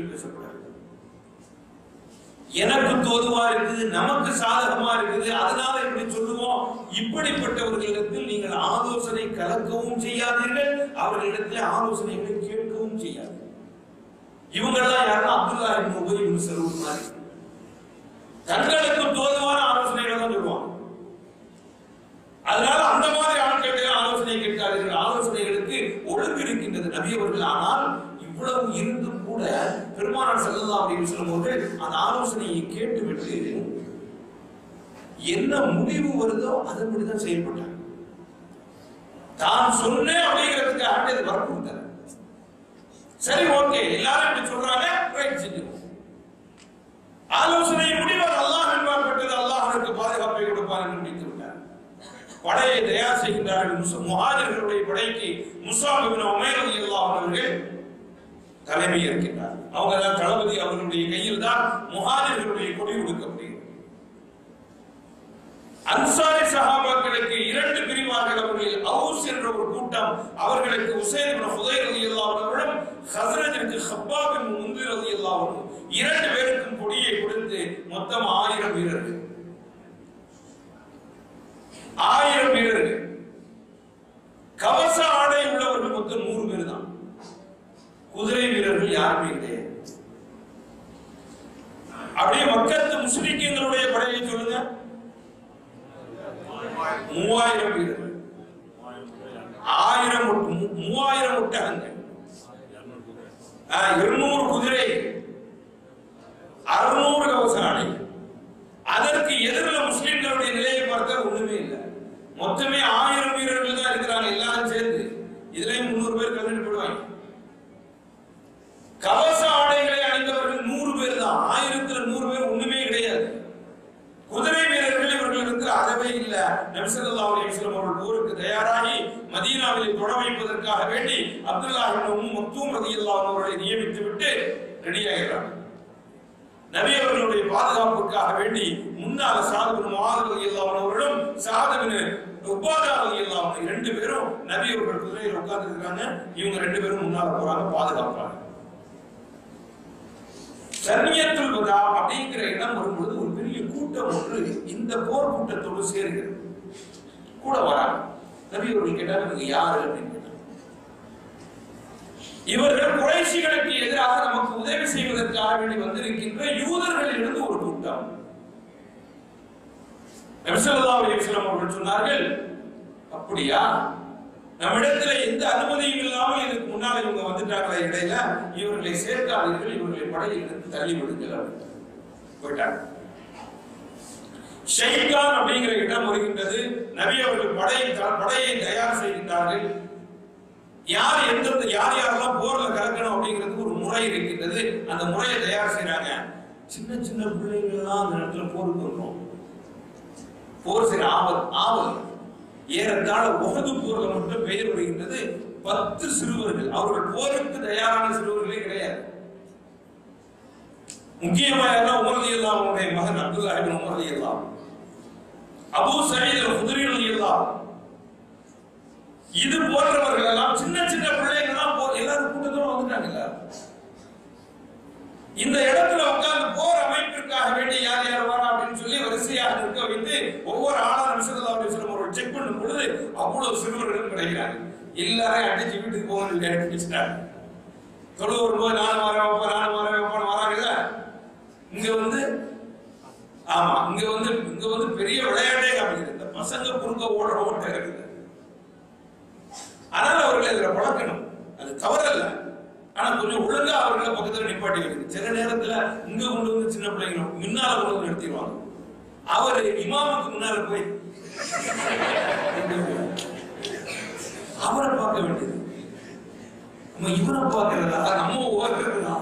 எனக்கு தோதுவா இருக்குது நமக்கு சாதகமா இருக்குது அதனால இப்படி சொல்லுவோம் இப்படிப்பட்டவர்களிடத்தில் நீங்கள் ஆலோசனை கலக்கவும் செய்யாதீர்கள் அவர்களிடத்தில் ஆலோசனைகளை கேட்கவும் செய்யாதீர்கள் இவங்கெல்லாம் யாருன்னா அப்துல்லா இப்னு உபய் இப்னு சலூல் மாதிரி தங்களுக்கு தோதுவான ஆலோசனைகளை தான் சொல்லுவாங்க அதனால அந்த மாதிரி ஆட்களுடைய ஆலோசனை கேட்காதீர்கள் ஆலோசனைகளுக்கு ஒழுங்கு இருக்கின்றது நபி அவர்கள் ஆனால் இவ்வளவு இருந்தும் கூட பெருமானார் செல்லலாம் அப்படின்னு சொல்லும்போது அந்த ஆலோசனையை கேட்டுவிட்டு என்ன முடிவு வருதோ அதன்படி தான் செயல்பட்டாங்க தான் சொன்னேன் அப்படிங்கிறதுக்கு ஆண்டது வற்புறுத்தார் சரி ஓகே எல்லாரும் இப்படி சொல்றாங்க ரைட் செஞ்சுக்கோ ஆலோசனை முடிவர் அல்லாஹ் என்பார் பெற்றது அல்லாஹ் அவருக்கு பாதுகாப்பை கொடுப்பார் என்று முடித்து விட்டார் படையை தயார் செய்கின்றார்கள் முச- முஹாஜிர்களுடைய படைக்கு முசாப் இப்னு உமைர் ரலியல்லாஹு அன்ஹு அவர்கள் தலைமை இருக்கின்றார் அவங்க தான் தளபதி அவர்களுடைய கையில் தான் முஹாஜிர்களுடைய கொடி கொடுக்கப்படுகிறது அன்சாரி சஹாபாக்களுக்கு இரண்டு பிரிவார்கள் அவர்களில் அவுஸ் என்ற ஒரு கூட்டம் அவர்களுக்கு உசைன் இப்னு ஹுதைர் ரலியல்லாஹு அன்ஹு அவர்களும் ஹஸ்ரஜிற்கு ஹப்பாப் இப்னு முந்திர் ரலியல்லாஹு அன்ஹு இரண்டு பேருக்கும் கொடியை கொடுத்து மொத்தம் ஆயிரம் வீரர்கள் ஆயிரம் வீரர்கள் கவச ஆடை உள்ளவர்கள் மொத்தம் நூறு பேர் தான் குதிரை வீரர்கள் யாருமே கிடையாது அப்படியே மக்கத்து முஸ்லிம்களுடைய படையை சொல்லுங்க மூவாயிரம் வீரர்கள் ஆயிரம் ஒட்டு- மூ- மூவாயிரம் ஒட்டகங்கள் ஆ, இருநூறு குதிரை அறுநூறு கவச ஆடை அதற்கு எதிரில் முஸ்லிம்களுடைய நிலையை பார்த்தா ஒண்ணுமே இல்லை மொத்தமே ஆயிரம் வீரர்கள் தான் இருக்கிறாங்க எல்லாரும் சேர்ந்து இதுலயும் முன்னூறு பேர் கலந்து போடுவாங்க கவச ஆடைகளை அணிந்தவர்கள் நூறு பேர் தான் ஆயிரத்துல நூறு பேர் ஒண்ணுமே கிடையாது குதிரை வீரர்கள் இவர்களுக்கு அறவே இல்ல நபிசல்லா அலிஸ்லாம் அவர்கள் போருக்கு தயாராகி மதீனாவிலே தொட வைப்பதற்காக வேண்டி அப்துல்லா இப்னு மக்தூம் ரலியல்லாஹு அன்ஹு அவர்களை நியமித்து விட்டு ரெடி ஆகிறார் நபி அவர்களுடைய பாதுகாப்புக்காக வேண்டி முன்னால சாதுபின் முஆத் ரலியல்லாஹு அன்ஹு அவர்களும் சாதுபின் உபாதா ரலியல்லாஹு அன்ஹு ரெண்டு பேரும் நபி அவர்கள் குதிரையில் உட்கார்ந்து இருக்காங்க இவங்க ரெண்டு பேரும் முன்னால போறாங்க பாதுகாப்பாங்க சர்ணியத்துல் வதா அப்படிங்கிற இடம் வரும்பொழுது ஒரு பெரிய கூட்டம் ஒன்று இந்த போர் கூட்டத்தோடு சேர்கிறது கூட வராங்க நபி அவர்கள் கேட்டார் இவங்க யாரு அப்படின்னு கேட்டாங்க இவர்கள் குறைஷிகளுக்கு எதிராக நமக்கு உதவி செய்வதற்காக வேண்டி வந்திருக்கின்ற யூதர்களிலிருந்து ஒரு கூட்டம் நபிசல்லா அலிஸ்லாம் அவர்கள் சொன்னார்கள் அப்படியா நம்மிடத்துல எந்த அனுமதியும் இல்லாமல் இதுக்கு முன்னால் இவங்க வந்துட்டாங்களே இடையில இவர்களை சேர்க்காதீர்கள் இவர்களை படையிலிருந்து தள்ளி விடுங்கள் அப்படின்னு போயிட்டாங்க ஷெய்கான் அப்படிங்கிற இடம் வருகின்றது நபி அவர்கள் படையை படையை தயார் செய்கின்றார்கள் யார் எந்தெந்த யார் யாரெல்லாம் போர்ல கலக்கணும் அப்படிங்கிறதுக்கு ஒரு முறை இருக்கின்றது அந்த முறையை தயார் செய்றாங்க சின்ன சின்ன பிள்ளைகள் எல்லாம் அந்த இடத்துல போருக்கு வரும் போர் செய்யற ஆவல் ஆவல் ஏறத்தாழ உகது போர்ல மட்டும் பெயர் வருகின்றது பத்து சிறுவர்கள் அவர்கள் போருக்கு தயாரான சிறுவர்களே கிடையாது முக்கியமா யாரெல்லாம் உமரதி எல்லாம் அவனுடைய மகன் அப்துல்லா இப்னு உமரதி எல்லாம் அபூ சயீத் அல் குத்ரி ரலியல்லாஹு இது போன்றவர்கள் எல்லாம் சின்ன சின்ன பிள்ளைங்க எல்லாம் போ- எல்லாரும் கூட்டத்தோட வந்துட்டாங்க எல்லாரும் இந்த இடத்துல உட்கார்ந்து போர் அமைப்பிற்காக வேண்டி யார் யார் வரா அப்படின்னு சொல்லி வரிசையாக நிற்க வைத்து ஒவ்வொரு ஆளா நபிசல்லா அலிஸ்லாம் அவர்கள் செக் பண்ணும் பொழுது அவ்வளவு சிறுவர்களும் கிடைக்கிறாங்க எல்லாரையும் அடிச்சு வீட்டுக்கு போகணும் சொல்லி அடிச்சுட்டாங்க தொழு வரும்போது நாலு மாதம் வைப்போம் நாலு மாதம் வைப்போம் வராங்கல்ல இங்க வந்து ஆமா இங்க வந்து இங்க வந்து பெரிய விளையாட்டே காமிக்குது இந்த பசங்க குறுக்க ஓடுற ஓட்டம் இருக்குது ஆனால் அவர்களை இதுல பழக்கணும் அது தவறல்ல ஆனா கொஞ்சம் ஒழுங்கா அவர்களை பக்கத்துல நிப்பாட்டி வைக்கணும் சில நேரத்துல இங்க கொண்டு வந்து சின்ன பிள்ளைங்க முன்னால கொண்டு வந்து நிறுத்திடுவாங்க அவர் இமாமுக்கு முன்னால போய் அவரை பார்க்க வேண்டியது நம்ம இவரை பார்க்கிறதா நம்ம ஓடுறதா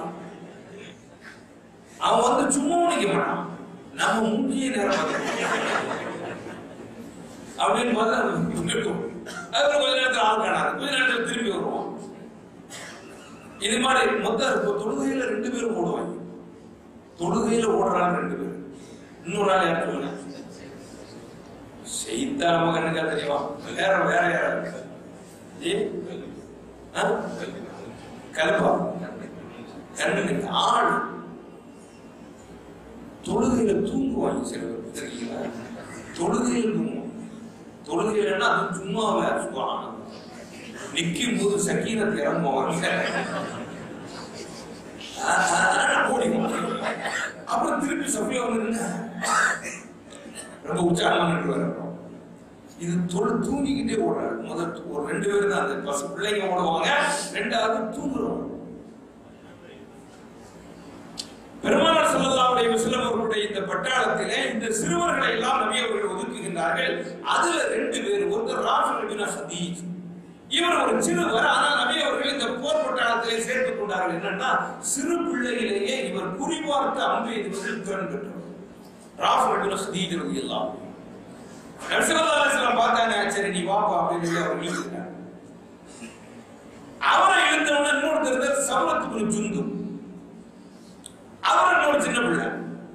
அவன் வந்து சும்மா நிக்க மாட்டான் நம்ம முந்திய நேரம் பார்க்கணும். அப்படின்னு பார்த்தா அது நிற்கும் அதுக்கப்புறம் கொஞ்ச நேரத்தில் ஆள் காணாது கொஞ்ச நேரத்தில் திரும்பி வருவோம் இது மாதிரி மொத்தம் இப்போ தொழுகையில ரெண்டு பேரும் ஓடுவாங்க தொழுகையில ஓடுறாங்க ரெண்டு பேரும் இன்னொரு ஆள் யார் சொல்லுங்க செய்தா நம்ம கண்ணுக்கா தெரியுமா வேற வேற யாரும் ஏ ஆ? கருப்பா கண்ணுக்கு ஆள் தொழுகையில தூங்குவாங்க சில பேர் தெரியுங்களா தொழுகையில தூங்குவாங்க தொழுகையிலன்னா அது சும்மாவே சுவாங்க நிக்கும் போது சக்கீனத்தை இறங்குவாங்க ஓடிடுவாங்க அப்புறம் திருப்பி சஃபியா வந்து நின்னு ரொம்ப உற்சாகமா நின்றுவாரு இது தொழு தூங்கிக்கிட்டே ஓடுறாரு முதல் ஒரு ரெண்டு பேரும் தான் அந்த பசு பிள்ளைங்க ஓடுவாங்க ரெண்டாவது தூங்குறவங்க பெருமானார் ஸல்லல்லாஹு அலைஹி வஸல்லம் அவர்களுடைய இந்த பட்டாளத்திலே இந்த சிறுவர்களை எல்லாம் நபி அவர்கள் ஒதுக்குகின்றார்கள் அதுல ரெண்டு பேர் ஒருத்தர் ராஃபி பின் ஹதீஜ் இவர் ஒரு சிறுவர் ஆனால் நபி அவர்கள் இந்த போர் பட்டாளத்திலே சேர்த்துக் கொண்டார்கள் என்னன்னா சிறு பிள்ளையிலேயே இவர் குறிபார்த்து அம்பு எய்துவதில் திறன் பெற்றவர் ராஃபி பின் ஹதீஜ் ரலியல்லாஹு அன்ஹு நபிசல்லா அலிஸ்லாம் பார்த்தாங்க சரி நீ வாப்பா அப்படின்னு சொல்லி அவர் இழுத்துட்டாங்க அவரை இழுத்தவன இன்னொருத்தர் சமரத்து ஜுந்து அவர் இன்னொரு சின்ன பிள்ளை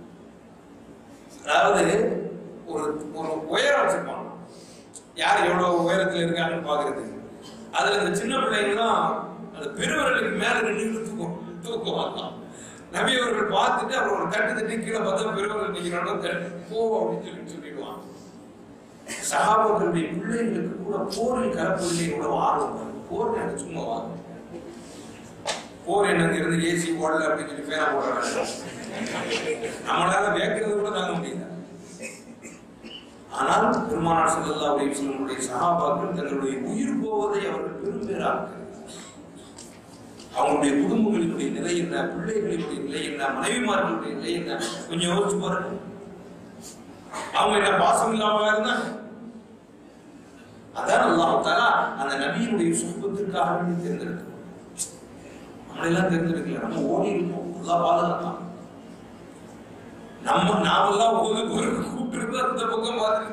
அதாவது ஒரு ஒரு உயரம் வச்சிருப்பான் யார் எவ்வளவு உயரத்துல இருக்காங்கன்னு பாக்குறது அதுல இந்த சின்ன பிள்ளைங்கலாம் அந்த பெருவர்களுக்கு மேல நின்று தூக்கம் தூக்குவாங்க நபி அவர்கள் பார்த்துட்டு அவர் ஒரு தட்டு தட்டி கீழே பார்த்தா பெருவர்கள் நிற்கிறானோ தட்டு போ அப்படின்னு சொல்லி சொல்லிடுவான் சகாபாக்களுடைய பிள்ளைகளுக்கு கூட போரில் கலப்பதிலே எவ்வளவு ஆர்வம் பாருங்க. போர் எனக்கு சும்மா வாங்க போர் என்னங்க இருந்து ஏசி ஓடல அப்படின்னு சொல்லி பேனா போடுறாங்க நம்மளால வேக்கிறது கூட தாங்க முடியல ஆனால் பெருமானார் ஸல்லல்லாஹு அலைஹி வஸல்லமுடைய சஹாபாக்கள் தங்களுடைய உயிர் போவதை அவர்கள் பெரும்பேராக அவங்களுடைய குடும்பங்களினுடைய நிலை என்ன பிள்ளைகளினுடைய நிலை என்ன மனைவிமார்களுடைய நிலை என்ன கொஞ்சம் யோசிச்சு பாருங்க அவங்க என்ன பாசம் இல்லாம இருந்தாங்க அதான் அல்லாஹ் தஆலா அந்த நபியினுடைய சுகத்திற்காக வேண்டி தேர்ந்தெடுக்கிறோம் நம்மளெல்லாம் தேர்ந்தெடுக்கல நம்ம ஓடி இருப்போம் அல்லாஹ் பாதுகாத்தான் நம்ம நாமெல்லாம் ஒரு ஒரு கூப்பிட்டு இருந்தா இந்த பக்கம் பார்த்து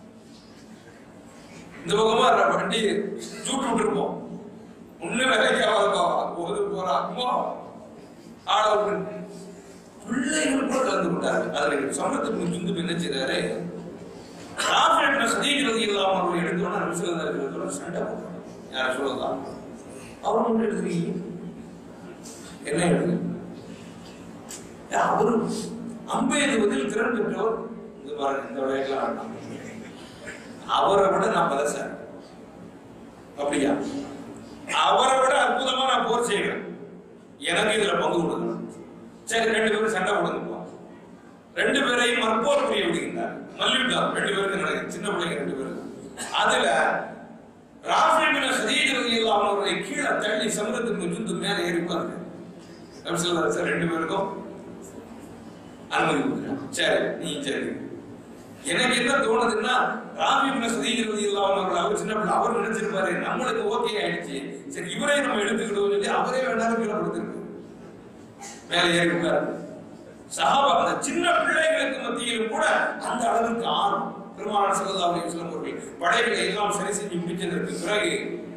இந்த பக்கமா ர- வண்டி ஜூட்டு விட்டுருப்போம் ஒண்ணு வேலைக்கு ஆகாதப்பா ஒரு போறா அம்மா ஆள விட்டு பிள்ளைகள் கூட கலந்து கொண்டார்கள் அதுல சமரத்துக்கு முந்து என்ன செய்தாரு ராஃபேட்ல சதீகிறது இல்லாம அவர் எடுத்தோன்னா நபிசுல்லா இருக்கிறதோட சண்டை போடுறாங்க யார சொல்லலாம் அவர் ஒன்று எழுதுறீங்க என்ன எழுது ஏன் அவரு அம்பு எழுதுவதில் திறன் பெற்றவர் இந்த பாருங்க இந்த விளையாட்டுலாம் வேண்டாம் அவரை விட நான் பலசார் அப்படியா அவரை விட அற்புதமா நான் போர் செய்கிறேன் எனக்கு இதுல பங்கு கொடுக்கணும் சரி ரெண்டு பேரும் சண்டை போடுங்கப்பா ரெண்டு பேரையும் மற்போர் புரிய விடுகின்றார் மல்யுத்தம் ரெண்டு பேருக்கு நடக்குது சின்ன பிள்ளைங்க ரெண்டு பேருக்கு அதுல ராஃபிபின சதீஜரதி இல்லாம அவரை கீழே தள்ளி சமுதிரத்துக்கு ஜுந்து மேல ஏறிப்பாங்க நபிசல்லா சார் ரெண்டு பேருக்கும் அனுமதி கொடுக்குறாங்க சரி நீ சரி எனக்கு என்ன தோணுதுன்னா ராபிபின சதீஜரதி இல்லாம அவர்கள் அவர் சின்ன பிள்ளை அவர் நினைச்சிருப்பாரு நம்மளுக்கு ஓகே ஆயிடுச்சு சரி இவரே நம்ம எடுத்துக்கிடுவோம் சொல்லி அவரே வேண்டாம் கீழே கொடுத்துருக்கு மேலே ஏறி உட்காரு சஹாபா அந்த சின்ன பிள்ளைகளுக்கு மத்தியிலும் கூட அந்த அளவுக்கு ஆர்வம் பெருமானார் ஸல்லல்லாஹு அலைஹி வஸல்லம் அவர்கள் படைகளை எல்லாம் சரி செஞ்சு முடிச்சதற்கு பிறகு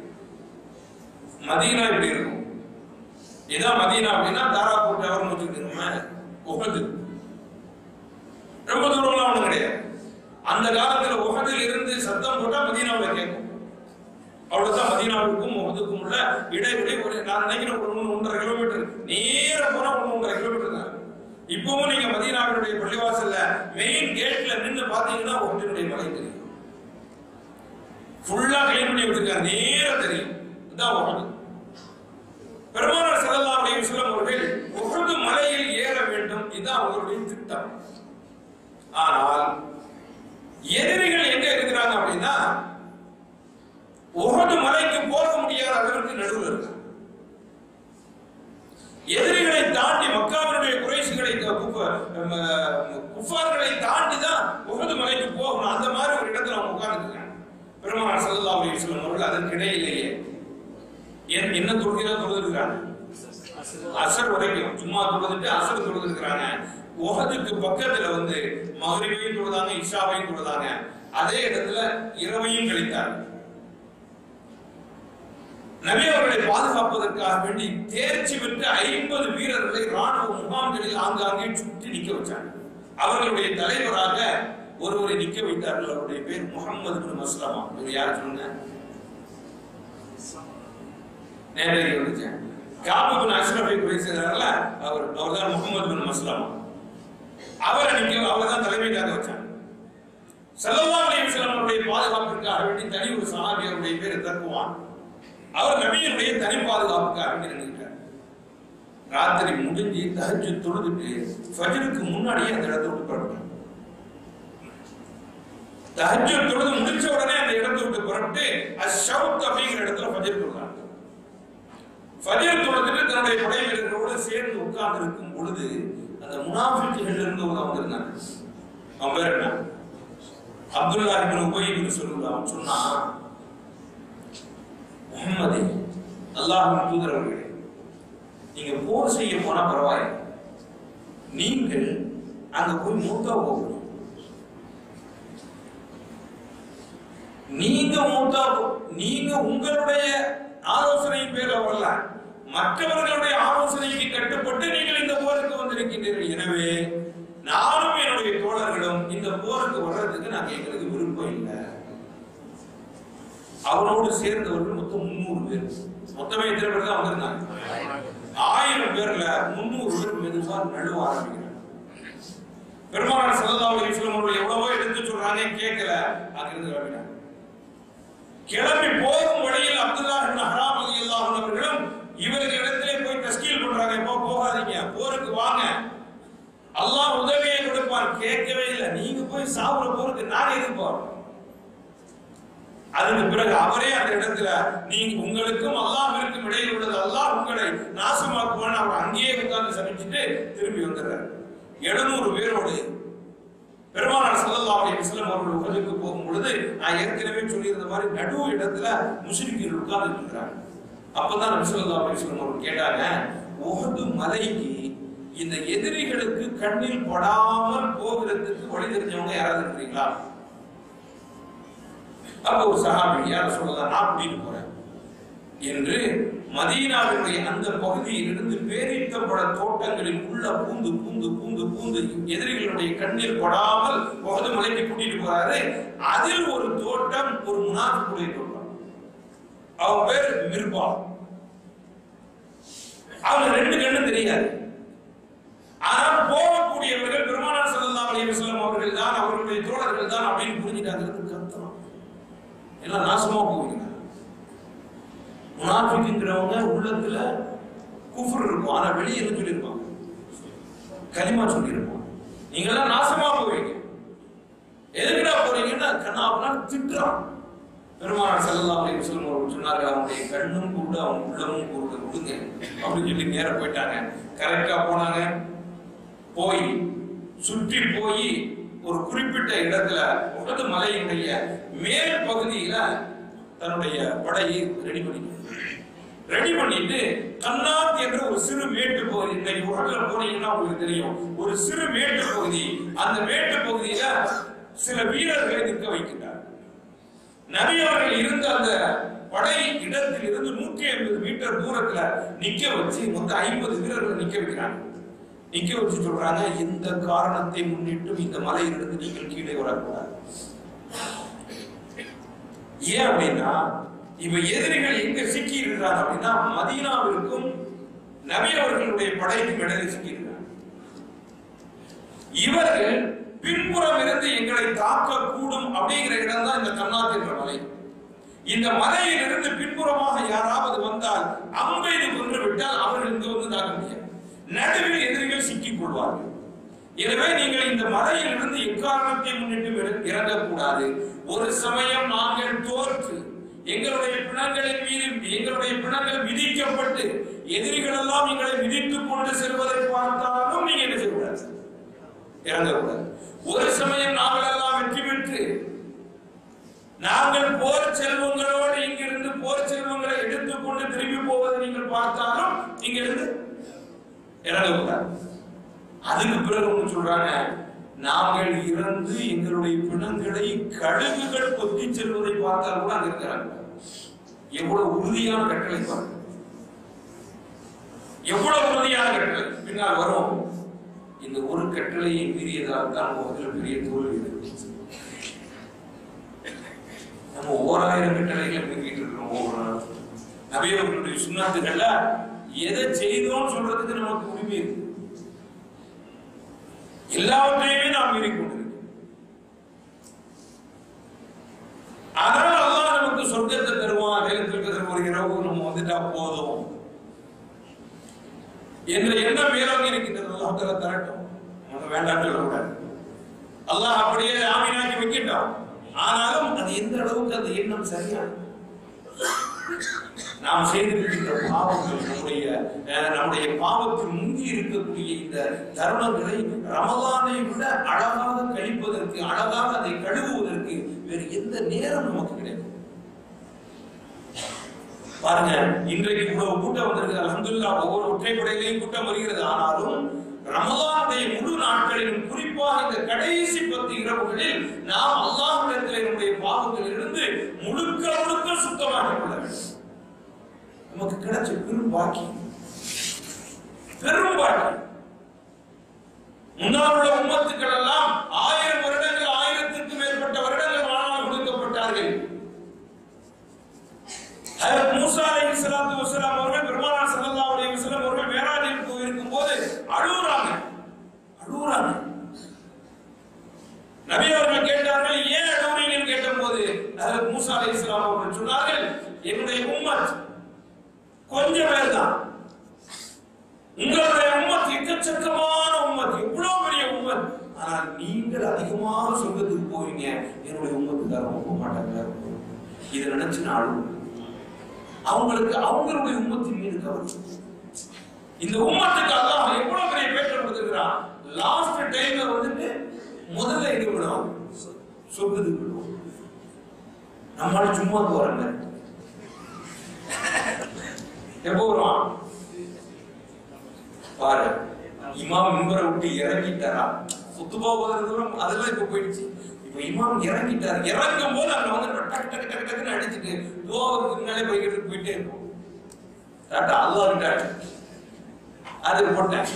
மதீனா எப்படி இருக்கும் இதான் மதீனா அப்படின்னா தாராபூர் டவர்னு வச்சுக்கிட்டுமே உகது ரொம்ப தூரம்லாம் ஒண்ணும் கிடையாது அந்த காலத்துல உகதில் இருந்து சத்தம் போட்டா மதீனாவுல கேட்கும் அவ்வளவுதான் மதீனாவுக்கும் உகதுக்கும் உள்ள இடைவெளி ஒரு நான் நினைக்கிறேன் ஒரு ஒன்று ஒன்றரை கிலோமீட்டர் நேர போனா ஒன்று ஒன்றரை கிலோமீட்டர் தான் இப்பவும் நீங்க மதீனாவினுடைய பள்ளிவாசல்ல மெயின் கேட்ல நின்னு பாத்தீங்கன்னா உகதினுடைய மலை தெரியும் ஃபுல்லா கிளீன் பண்ணி வச்சிருக்காங்க நேர தெரியும் இதுதான் உகது பெருமானார் ஸல்லல்லாஹு அலைஹி வஸல்லம் அவர்கள் உஹது மலையில் ஏற வேண்டும் இதுதான் அவர்களுடைய திட்டம் ஆனால் எதிரிகள் எங்க இருக்கிறாங்க அப்படின்னா உஹது மலைக்கு போக முடியாத அளவிற்கு நடுவில் இருக்காங்க எதிரிகளை தாண்டி மக்காவினுடைய குறைசிகளை குஃபார்களை தாண்டி தான் உஹது மலைக்கு போகணும் அந்த மாதிரி ஒரு இடத்துல அவங்க உட்கார்ந்துருக்காங்க பெருமானார் ஸல்லல்லாஹு அலைஹி வஸல்லம் அவர்கள் அதற்கு இடையிலேயே என்ன என்ன தொழுகிறா தொழுதுருக்காங்க அசர் வரைக்கும் சும்மா தொழுதுட்டு அசர் தொழுதுருக்காங்க உஹதுக்கு பக்கத்துல வந்து மகரிபையும் தொழுதாங்க இஷாவையும் தொழுதாங்க அதே இடத்துல இரவையும் கழித்தார்கள் நபி அவர்களை பாதுகாப்பதற்காக வேண்டி தேர்ச்சி பெற்ற ஐம்பது வீரர்களை ராணுவ முகாம்களில் ஆங்காங்கே சுற்றி நிக்க வச்சாங்க அவர்களுடைய தலைவராக ஒருவரை நிக்க வைத்தார்கள் அவருடைய பேர் முகமது பின் மஸ்லமா இவங்க யார் சொன்ன நேரடி வந்துச்சு காபு பின் அஷ்ரஃபை குறை செய்தார்கள அவர் அவர்தான் முகமது பின் மஸ்லமா அவரை நிக்க அவர் தான் தலைமையிலாக வச்சாங்க ஸல்லல்லாஹு அலைஹி வஸல்லம் அவருடைய பாதுகாப்பிற்காக வேண்டி தனி ஒரு சஹாபியருடைய பேர் தக்குவான் அவர் நபியினுடைய தனி பாதுகாப்புக்காக வேண்டி நின்றுட்டார் ராத்திரி முடிஞ்சு தஹஜ்ஜு தொழுதுட்டு ஃபஜ்ருக்கு முன்னாடியே அந்த இடத்தை விட்டு புறப்பட்டார் தஹஜ்ஜு தொழுது முடிச்ச உடனே அந்த இடத்தை விட்டு புறப்பட்டு அஷவுத் அப்படிங்கிற இடத்துல ஃபஜ்ர் தொழுதாங்க ஃபஜ்ர் தொழுதுட்டு தன்னுடைய படை வீரர்களோடு சேர்ந்து உட்கார்ந்து இருக்கும் பொழுது அந்த முனாஃபிக்குகள் இருந்து ஒரு அவங்க இருந்தாங்க அவன் பேர் என்ன அப்துல்லா இப்னு உபய் இப்னு சொல்லுங்க அவன் சொன்னான் முஹம்மதே அல்லாஹ்வின் தூதர் அவர்களே நீங்க போர் செய்ய போனா பரவாயில்லை நீங்கள் அங்க போய் மூத்தா போகணும் நீங்க மூத்தா போ- நீங்க உங்களுடைய ஆலோசனையின் பேர்ல வரல மற்றவர்களுடைய ஆலோசனைக்கு கட்டுப்பட்டு நீங்கள் இந்த போருக்கு வந்திருக்கின்றீர்கள் எனவே நானும் என்னுடைய தோழர்களும் இந்த போருக்கு வர்றதுக்கு நாங்க எங்களுக்கு விருப்பம் இல்லை அவனோடு சேர்ந்தவர்கள் மொத்தம் முன்னூறு பேர் மொத்தமே எத்தனை பேர் தான் வந்திருந்தாங்க ஆயிரம் பேர்ல முன்னூறு பேர் மெதுவா நழுவ ஆரம்பிக்கிறாங்க பெருமாள் சல்லல்லாஹு அலைஹி வஸல்லம் அவர்கள் எவ்வளவோ எடுத்து சொல்றாங்க கேட்கல அங்கிருந்து கிளம்பினாங்க கிளம்பி போகும் வழியில் அப்துல்லா இப்னு ஹராம் ரலியல்லாஹு அன்ஹு அவர்களும் இவர்களிடத்திலே போய் தஸ்கீல் பண்றாங்க இப்போ போகாதீங்க போருக்கு வாங்க அல்லாஹ் உதவியை கொடுப்பான் கேட்கவே இல்லை நீங்க போய் சாவுற போருக்கு நாங்க எதுக்கு போறோம் அதுக்கு பிறகு அவரே அந்த இடத்துல நீங்க உங்களுக்கும் அல்லாஹ்விற்கும் இடையில் உள்ளது அல்லாஹ் உங்களை நாசமாக்குவான்னு அவர் அங்கேயே உட்கார்ந்து சமைச்சிட்டு திரும்பி வந்துடுறாரு எழுநூறு பேரோடு பெருமானார் ஸல்லல்லாஹு அலைஹி வஸல்லம் அவர்கள் உஹதுக்கு போகும் பொழுது நான் ஏற்கனவே சொல்லியிருந்த மாதிரி நடு இடத்துல முஸ்லிம்கள் உட்கார்ந்து இருக்கிறாங்க அப்பதான் நபி ஸல்லல்லாஹு அலைஹி வஸல்லம் அவர்கள் கேட்டாங்க உஹது மலைக்கு இந்த எதிரிகளுக்கு கண்ணில் படாமல் போகிறதுக்கு வழி தெரிஞ்சவங்க யாராவது இருக்கிறீங்களா அப்ப ஒரு சஹாபி யார சொல்லலாம் நான் கூட்டிட்டு போறேன் என்று மதீனாவினுடைய அந்த பகுதியில் இருந்து பேரித்தப்பட தோட்டங்களில் உள்ள பூந்து பூந்து பூந்து பூந்து எதிரிகளுடைய கண்ணில் படாமல் பகுதி மலைக்கு கூட்டிட்டு போறாரு அதில் ஒரு தோட்டம் ஒரு முனாஃபிக்குடைய தோட்டம் அவன் பேர் மிர்பா அவன் ரெண்டு கண்ணு தெரியாது ஆனால் போகக்கூடியவர்கள் பெருமானார் ஸல்லல்லாஹு அலைஹி வஸல்லம் அவர்கள் தான் அவர்களுடைய தோழர்கள் தான் அப்படின்னு புரிஞ்சிட்டாங்க கத்தணும் எல்லாம் நாசமா போவீங்க முனாஃபிக்குங்கிறவங்க உள்ளத்துல குஃபர் இருக்கும் ஆனா வெளியே என்ன சொல்லியிருப்பாங்க கலிமா சொல்லியிருப்பாங்க நீங்க எல்லாம் நாசமா போவீங்க எதுக்குடா போறீங்கன்னா கண்ணா அப்படின்னா திட்டுறான் பெருமானார் ஸல்லல்லாஹு அலைஹி வஸல்லம் அவர்கள் சொன்னார்கள் அவனுடைய கண்ணும் கூட அவன் உள்ளமும் கூட கொடுங்க அப்படின்னு சொல்லி நேரா போயிட்டாங்க கரெக்டா போனாங்க போய் சுற்றி போய் ஒரு குறிப்பிட்ட இடத்துல உகது மலையினுடைய மேல் பகுதியில தன்னுடைய படையை ரெடி பண்ணிட்டு ரெடி பண்ணிட்டு கண்ணாத் என்ற ஒரு சிறு மேட்டு பகுதி இன்னைக்கு உலகில் போனீங்கன்னா உங்களுக்கு தெரியும் ஒரு சிறு மேட்டு பகுதி அந்த மேட்டு பகுதியில சில வீரர்களை நிற்க வைக்கிறார் நபி அவர்கள் இருந்த அந்த படை இடத்தில் இருந்து நூற்றி ஐம்பது மீட்டர் தூரத்துல நிக்க வச்சு மொத்தம் ஐம்பது வீரர்களை நிக்க வைக்கிறாங்க நிக்க வச்சு சொல்றாங்க இந்த காரணத்தை முன்னிட்டும் இந்த மலையிலிருந்து நீங்கள் கீழே வரக்கூடாது ஏன் அப்படின்னா இப்ப எதிரிகள் எங்க சிக்கி இருக்கிறாங்க அப்படின்னா மதீனாவிற்கும் நபி அவர்களுடைய படைக்கும் இடையில சிக்கி இருக்கிறாங்க இவர்கள் பின்புறம் இருந்து எங்களை தாக்க கூடும் அப்படிங்கிற இடம் தான் இந்த கண்ணாத் என்ற மலை இந்த மலையில் இருந்து பின்புறமாக யாராவது வந்தால் அம்பெய்து கொன்று விட்டால் அவர்கள் இங்கு வந்து தாக்க முடியாது நடுவில் எதிரிகள் சிக்கிக் கொள்வார்கள் எனவே நீங்கள் இந்த மலையில் இருந்து எக்காரணத்தை முன்னிட்டு இற- இறங்கக்கூடாது ஒரு சமயம் நாங்கள் தோற்று எங்களுடைய பிணங்களின் மீது எங்களுடைய பிணங்கள் விதிக்கப்பட்டு எதிரிகள் எல்லாம் எங்களை மிதித்துக் கொண்டு செல்வதை பார்த்தாலும் நீங்க என்ன செய்யக்கூடாது இறங்கக்கூடாது ஒரு சமயம் நாங்கள் எல்லாம் வெற்றி பெற்று நாங்கள் போர் செல்வங்களோடு இங்கிருந்து போர் செல்வங்களை எடுத்துக்கொண்டு திரும்பி போவதை நீங்கள் பார்த்தாலும் இங்கிருந்து இறங்கக்கூடாது அதுக்கு பிறகு ஒண்ணு சொல்றாங்க நாங்கள் இறந்து எங்களுடைய பிணங்களை கழுகுகள் கொத்தி செல்வதை பார்த்தால் கூட அங்க இருக்கிறாங்க எவ்வளவு உறுதியான கட்டளை பாருங்க எவ்வளவு உறுதியான கட்டளை பின்னால் வரும் இந்த ஒரு கட்டளையை மீறியதால் தான் முதல்ல பெரிய தோல்வி இருக்கு. நம்ம ஓராயிரம் கட்டளைகளை மீறிட்டு இருக்கிறோம் ஒவ்வொரு நாளும் நபியவர்களுடைய சுண்ணாத்துக்கள்ல எதை செய்தோம் சொல்றதுக்கு நமக்கு உரிமை இருக்கு எல்லாவற்றையுமே நாம் மீறி கொண்டிருக்கிறோம் அதனால் அல்லாஹ் நமக்கு சொர்க்கத்தை தருவான் லைலத்துல் கத்ர் ஒரு இரவு நம்ம வந்துட்டா போதும் என்ற எண்ணம் மேலோங்கி இருக்கின்றது அல்லாஹ் தஆலா தரட்டும் நம்ம வேண்டாம் சொல்லக்கூடாது அல்லாஹ் அப்படியே ஆமீனாக்கி வைக்கிட்டோம் ஆனாலும் அது எந்த அளவுக்கு அந்த எண்ணம் சரியானது நாம் செய்திருக்கின்ற பாவங்கள் நம்முடைய அஹ், நம்முடைய பாவத்தில் முங்கி இருக்கக்கூடிய இந்த தருணங்களை ரமலானை விட அழகாக கழிப்பதற்கு அழகாக அதை கழுவுவதற்கு வேறு எந்த நேரம் நமக்கு கிடைக்கும் பாருங்க இன்றைக்கு இவ்வளவு கூட்டம் வந்திருக்கு அல்ஹம்துலில்லாஹ் ஒவ்வொரு ஒற்றைப்படையிலையும் கூட்டம் வருகிறது ஆனாலும் ரமலானுடைய முழு நாட்களிலும் குறிப்பாக இந்த கடைசி பத்து இரவுகளில் நாம் அல்லாஹ்விடத்தில் நம்முடைய பாவங்களிலிருந்து முழுக்க முழுக்க சுத்தமாக கொள்ள வேண்டும் நமக்கு கிடைச்ச பெரும் பாக்கியம் பெரும் பாக்கியம் முன்னால் உள்ள உம்மத்துக்கள் எல்லாம் ஆயிரம் வருடங்கள் ஆயிரத்திற்கும் மேற்பட்ட வருடங்கள் வாழ்நாள் கொடுக்கப்பட்டார்கள் ஹஜரத் மூசா அலைஹிஸ்ஸலாத்து வஸலாம் அவர்கள் பெருமானார் ஸல்லல்லாஹு அலைஹி வஸல்லம் அவர்கள் மேராஜில் போயிருக்கும் போது அழுகுறாங்க அழுகுறாங்க நபி அவர்கள் கேட்டார்கள் ஏன் அழுகுறீங்கன்னு கேட்டபோது ஹஜரத் மூசா அலைஹிஸ்ஸலாம் அவர்கள் சொன்னார்கள் என்னுடைய உம்மத் கொஞ்சம் பேர் தான் உங்களுடைய உம்மத் எக்கச்சக்கமான உம்மத் எவ்வளவு பெரிய உம்மத் ஆனால் நீங்கள் அதிகமாக சொர்க்கத்துக்கு போவீங்க என்னுடைய உம்மத்துக்காரங்க போக மாட்டாங்க இதை நினைச்சு நாளும் அவங்களுக்கு அவங்களுடைய உம்மத்தின் மீது கவலை இந்த உம்மத்துக்கு அல்லாஹ் எவ்வளவு பெரிய பேட்டர் கொடுத்திருக்கிறான் லாஸ்ட் டைம்ல வந்துட்டு முதல்ல எங்க விடுவாங்க சொர்க்கத்துக்கு விடுவோம் நம்மளால சும்மா போறாங்க எப்போ வருவான் பாரு இமாம் மிம்பரை விட்டு இறங்கிட்டாரா சுத்துபா போதும் அதெல்லாம் இப்ப போயிடுச்சு இப்ப இமாம் இறங்கிட்டார் இறங்கும் போது அங்க வந்து டக்கு டக்கு டக்கு டக்குன்னு அடிச்சுட்டு துவாவுக்கு முன்னாலே போய்கிட்டு போயிட்டே இருக்கும் டாட்டா அல்லாஹ் டாட்டா அது போட்டேன்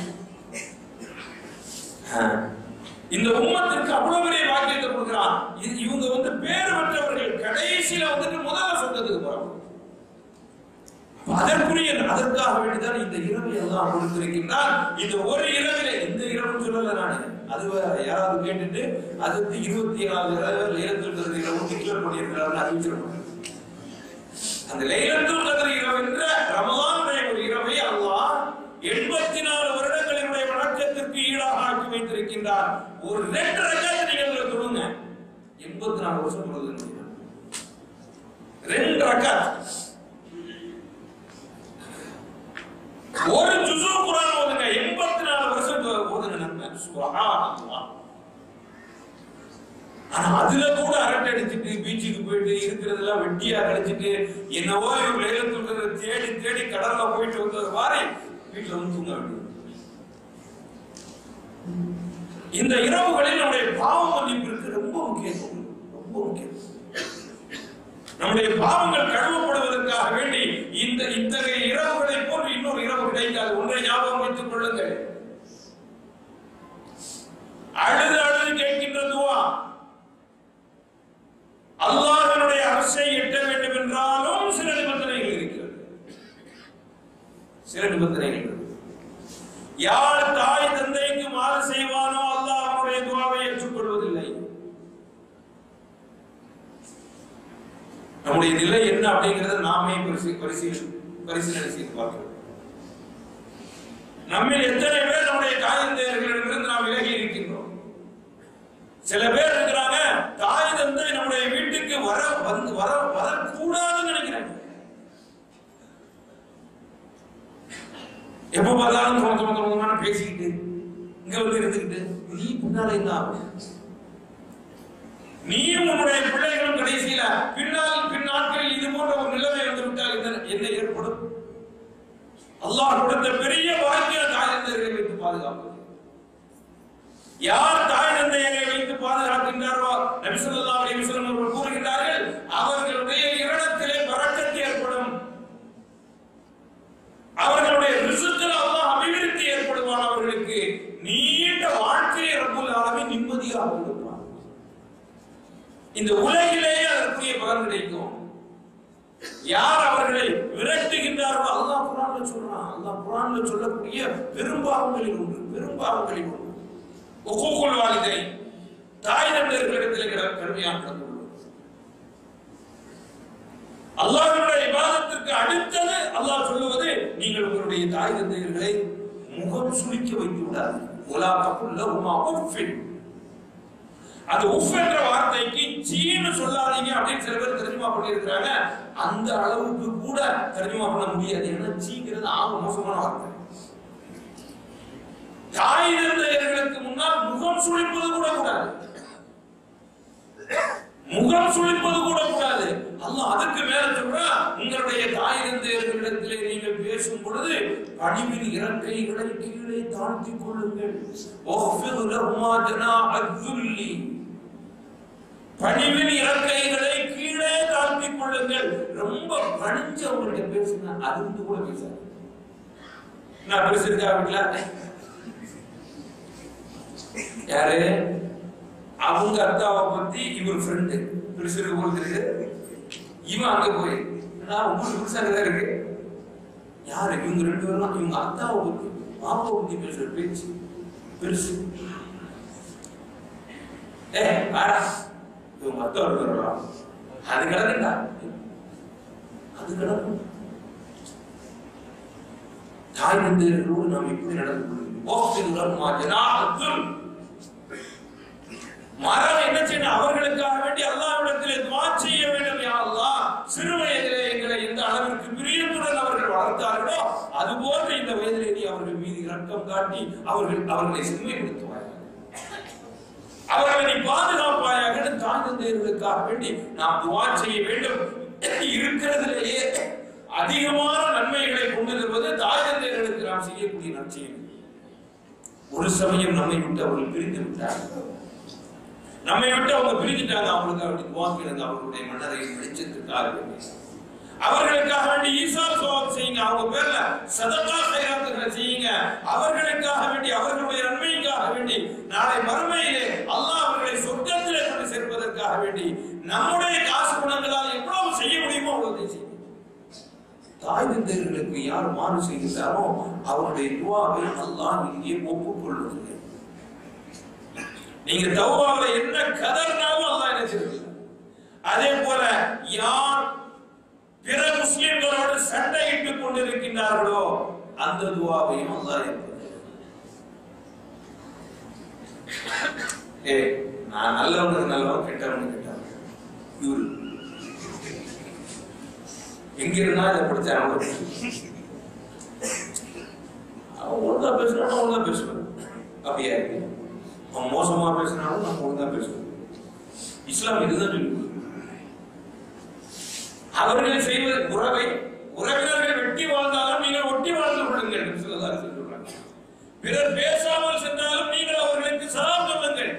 ஆ. இந்த உம்மத்திற்கு அவ்வளவு பெரிய வாக்கியத்தை கொடுக்கிறான் இது- இவங்க வந்து பேர் பெற்றவர்கள் கடைசியில வந்துட்டு முதல்ல சொந்தத்துக்கு போறாங்க அதற்குரிய அதற்காக வேண்டிதான் இந்த இரவை எல்லாம் கொடுத்திருக்கின்றான் இந்த ஒரு இரவிலே இந்த இரவு சொல்லல நானு அது வேற. யாராவது கேட்டுட்டு அதுக்கு இருபத்தி ஏழாவது இரவு லைலத்துல் கதிர் இரவு டிக்ளேர் பண்ணியிருக்கிறார்கள் அறிவிச்சிருக்கோம் அந்த லைலத்துல் கதிர் இரவு என்ற ரமலானுடைய ஒரு இரவை அல்லாஹ் எண்பத்தி நாலு வருடங்களினுடைய வழக்கத்திற்கு ஈடாக ஆக்கி வைத்திருக்கின்றார் ஒரு ரெண்டு ரகத்தை நீங்கள் தொழுங்க எண்பத்தி நாலு வருஷம் தொழுது ரெண்டு ரக்காத் ஒரு ஜுசு குரான் ஓதுங்க எண்பத்தி நாலு வருஷம் ஓதுங்க நன்மை சுபஹானல்லாஹ் ஆனா அதுல கூட அரட்டை அடிச்சுட்டு பீச்சுக்கு போயிட்டு இருக்கிறதெல்லாம் வெட்டியா கழிச்சிட்டு என்னவோ இவர் லைலத்துல் தேடி தேடி கடல்ல போயிட்டு வந்தது மாதிரி வீட்டுல வந்து தூங்க வேண்டியது இந்த இரவுகளில் நம்முடைய பாவ மன்னிப்பிற்கு ரொம்ப முக்கியத்துவம் ரொம்ப முக்கியம் நம்முடைய பாவங்கள் கழுவப்படுவதற்காக வேண்டி இந்த இத்தகைய இரவுகளை போன்று இன்னொரு இரவு கிடைக்காது ஒன்றை ஞாபகம் வைத்துக் கொள்ளுங்கள் அழுது அழுது கேட்கின்ற துவா அல்லாஹ்வினுடைய அரசை எட்ட வேண்டும் என்றாலும் சில நிபந்தனைகள் இருக்கிறது சில நிபந்தனைகள் இருக்கிறது. யார் தாய் தந்தைக்கு மாறு செய்வானோ அல்லாஹ் அவனுடைய துவாவை ஏற்றுக்கொள்வதில்லை நம்முடைய நிலை என்ன அப்படிங்கறத நாமே பரிசீ பரிசீலனை பரிசீலனை செய்து பார்க்கிறோம் நம்மில் எத்தனை பேர் நம்முடைய தாய் தந்தையர்களிடமிருந்து நாம் விலகி இருக்கின்றோம் சில பேர் இருக்கிறாங்க தாய் தந்தை நம்முடைய வீட்டுக்கு வர வந்து வர வரக்கூடாதுன்னு நினைக்கிறாங்க எப்ப பார்த்தாலும் தோண தோண தோண பேசிக்கிட்டு இங்க வந்து இருந்துக்கிட்டு நீ பின்னால என்ன ஆகும் நீயும் உன்னுடைய பிள்ளைகளும் கடைசியில பின்னால் பின்னாட்களில் இது போன்ற ஒரு நிலைமை வந்து விட்டால் என்ன- என்ன ஏற்படும் அல்லாஹ் கொடுத்த பெரிய பாக்கியம் தாய் தந்தையர்களை வைத்து பாதுகாப்பது யார் தாய் தந்தையரை வைத்து பாதுகாக்கின்றாரோ நபி ஸல்லல்லாஹு அலைஹி வஸல்லம் அவர்கள் கூறுகின்றார்கள் அவர்களுடைய இரணத்திலே பரக்கத்து ஏற்படும் அவர்களுடைய ரிசுக்கில் அல்லாஹ் அபிவிருத்தி ஏற்படுவான் அவர்களுக்கு நீண்ட வாழ்க்கையை ரப்புல் ஆலமீன் நிம்மதியாக கொடுப்பான் இந்த உலகிலேயே அதற்குரிய பலன் கிடைக்கும் யார் அவர்களை விரட்டுகின்றார்களோ அல்லாஹ் குரான்ல சொல்றான் அல்லாஹ் குரான்ல சொல்லக்கூடிய பெரும்பாவங்களில் ஒன்று பெரும்பாவங்களில் ஒன்று உக்கூக்குள் வாலிதை தாய் தந்தையர்களிடத்தில் கிட கடுமையாக நடந்து கொள்வது அல்லாஹ்வுடைய இபாதத்திற்கு அடுத்தது அல்லாஹ் சொல்லுவது நீங்கள் உங்களுடைய தாய் தந்தையர்களை முகம் சுளிக்க வைத்து விடாது உலா தப்புள்ள உமா உஃபின் அது உஃப் என்ற வார்த்தைக்கு சீன்னு சொல்லாதீங்க அப்படின்னு சில பேர் தர்ஜுமா பண்ணியிருக்கிறாங்க அந்த அளவுக்கு கூட தர்ஜுமா பண்ண முடியாது ஏன்னா சீங்கிறது ஆக மோசமான வார்த்தை தாய் தந்தையர்களுக்கு முன்னால் முகம் சுழிப்பது கூட கூடாது முகம் சுழிப்பது கூட கூடாது அல்லாஹ் அதுக்கு மேல சொல்றா உங்களுடைய தாய் தந்தையர்களிடத்திலே நீங்கள் பேசும் பொழுது பணிவின் இறக்கைகளை கீழே தாழ்த்திக் கொள்ளுங்கள் ஒஃபிர் லஹுமா ஜனாஅத் துல்லி. பணிவின் இறக்கைகளை கீழே தாழ்த்திக் கொள்ளுங்கள் ரொம்ப பணிஞ்சு அவங்கள்ட்ட பேசுங்க அதிர்ந்து கூட பேசாது நான் பேசியிருக்கா வீட்டுல யாரு அவங்க அத்தாவை பத்தி இவர் ஃப்ரெண்டு பெருசு போல் தெரியுது இவன் அங்க போய் நான் உங்களுக்கு பெருசாக தான் இருக்கு யாரு இவங்க ரெண்டு பேரும் இவங்க அத்தாவை பத்தி பாப்பாவை பத்தி பேசுற பேச்சு பெருசு ஏ வாடா இவங்க அத்தா இருக்கிறா அது கிடக்குண்டா அது கிடக்கும் தாய் தந்தையர்களோடு நாம் எப்படி நடந்து கொள்கிறோம் மரம் என்ன செய்யணும் அவர்களுக்காக வேண்டி அல்லாஹ்விடத்திலே துவா செய்ய வேண்டும் யா அல்லாஹ் சிறு வயதிலே எங்களை எந்த அளவிற்கு பிரியத்துடன் அவர்கள் வளர்த்தார்களோ அதுபோன்று இந்த வயதிலே நீ அவர்கள் மீது இரக்கம் காட்டி அவர்கள் அவர்களை செம்மைப்படுத்துவாயாக அவர்களை நீ பாதுகாப்பாயாக தாய் தந்தையர்களுக்காக வேண்டி நாம் துவா செய்ய வேண்டும் இருக்கிறதிலேயே அதிகமான நன்மைகளை கொண்டு வருவது தாய் தந்தையர்களுக்கு நாம் செய்யக்கூடிய நற்செய்தி ஒரு சமயம் நம்மை விட்டு அவர்கள் பிரிந்து விட்டார்கள் நம்மை விட்டு அவங்க பிரிஞ்சுட்டாங்க அவங்களுக்கு அப்படி துவாக்கிடுங்க அவர்களுடைய மன்னரை வெளிச்சத்துக்காக வேண்டி அவர்களுக்காக வேண்டி ஈசா சோகம் செய்யுங்க அவங்க பேர்ல சதகா கைராத்துகளை செய்யுங்க அவர்களுக்காக வேண்டி அவர்களுடைய நன்மைக்காக வேண்டி நாளை மறுமையிலே அல்லாஹ் அவர்களை சொர்க்கத்திலே கொண்டு சேர்ப்பதற்காக வேண்டி நம்முடைய காசு குணங்களால் எவ்வளவு செய்ய முடியுமோ அவ்வளவு செய்யுங்க தாய் தந்தையர்களுக்கு யார் மாறு செய்கிறாரோ அவருடைய துவாவை அல்லாஹ் இங்கே ஒப்புக்கொள்வதில்லை நீங்க தௌபாவில என்ன கதர்னாலும் அல்லாஹ் என்ன செய்யறது அதே போல யார் பிற முஸ்லிம்களோடு சண்டையிட்டுக் கொண்டிருக்கின்றார்களோ அந்த துவாவையும் அல்லாஹ் ஏற்பது ஏ நான் நல்லவனுக்கு நல்லவன் கெட்டவனுக்கு கெட்டவன் இவரு எங்க இருந்தா இதை படிச்சாங்க அவன் ஒழுங்கா பேசுறான் ஒழுங்கா பேசுவான் அப்படியா இருக்கு அவன் மோசமா பேசினாலும் நம்ம ஒழுங்கா பேசுவோம் இஸ்லாம் இதுதான் சொல்லி அவர்கள் செய்வது உறவை உறவினர்கள் வெட்டி வாழ்ந்தாலும் நீங்கள் ஒட்டி வாழ்ந்து கொள்ளுங்கள் என்று சொல்லலாம் சொல்றாங்க பிறர் பேசாமல் சென்றாலும் நீங்கள் அவர்களுக்கு சலாம் சொல்லுங்கள்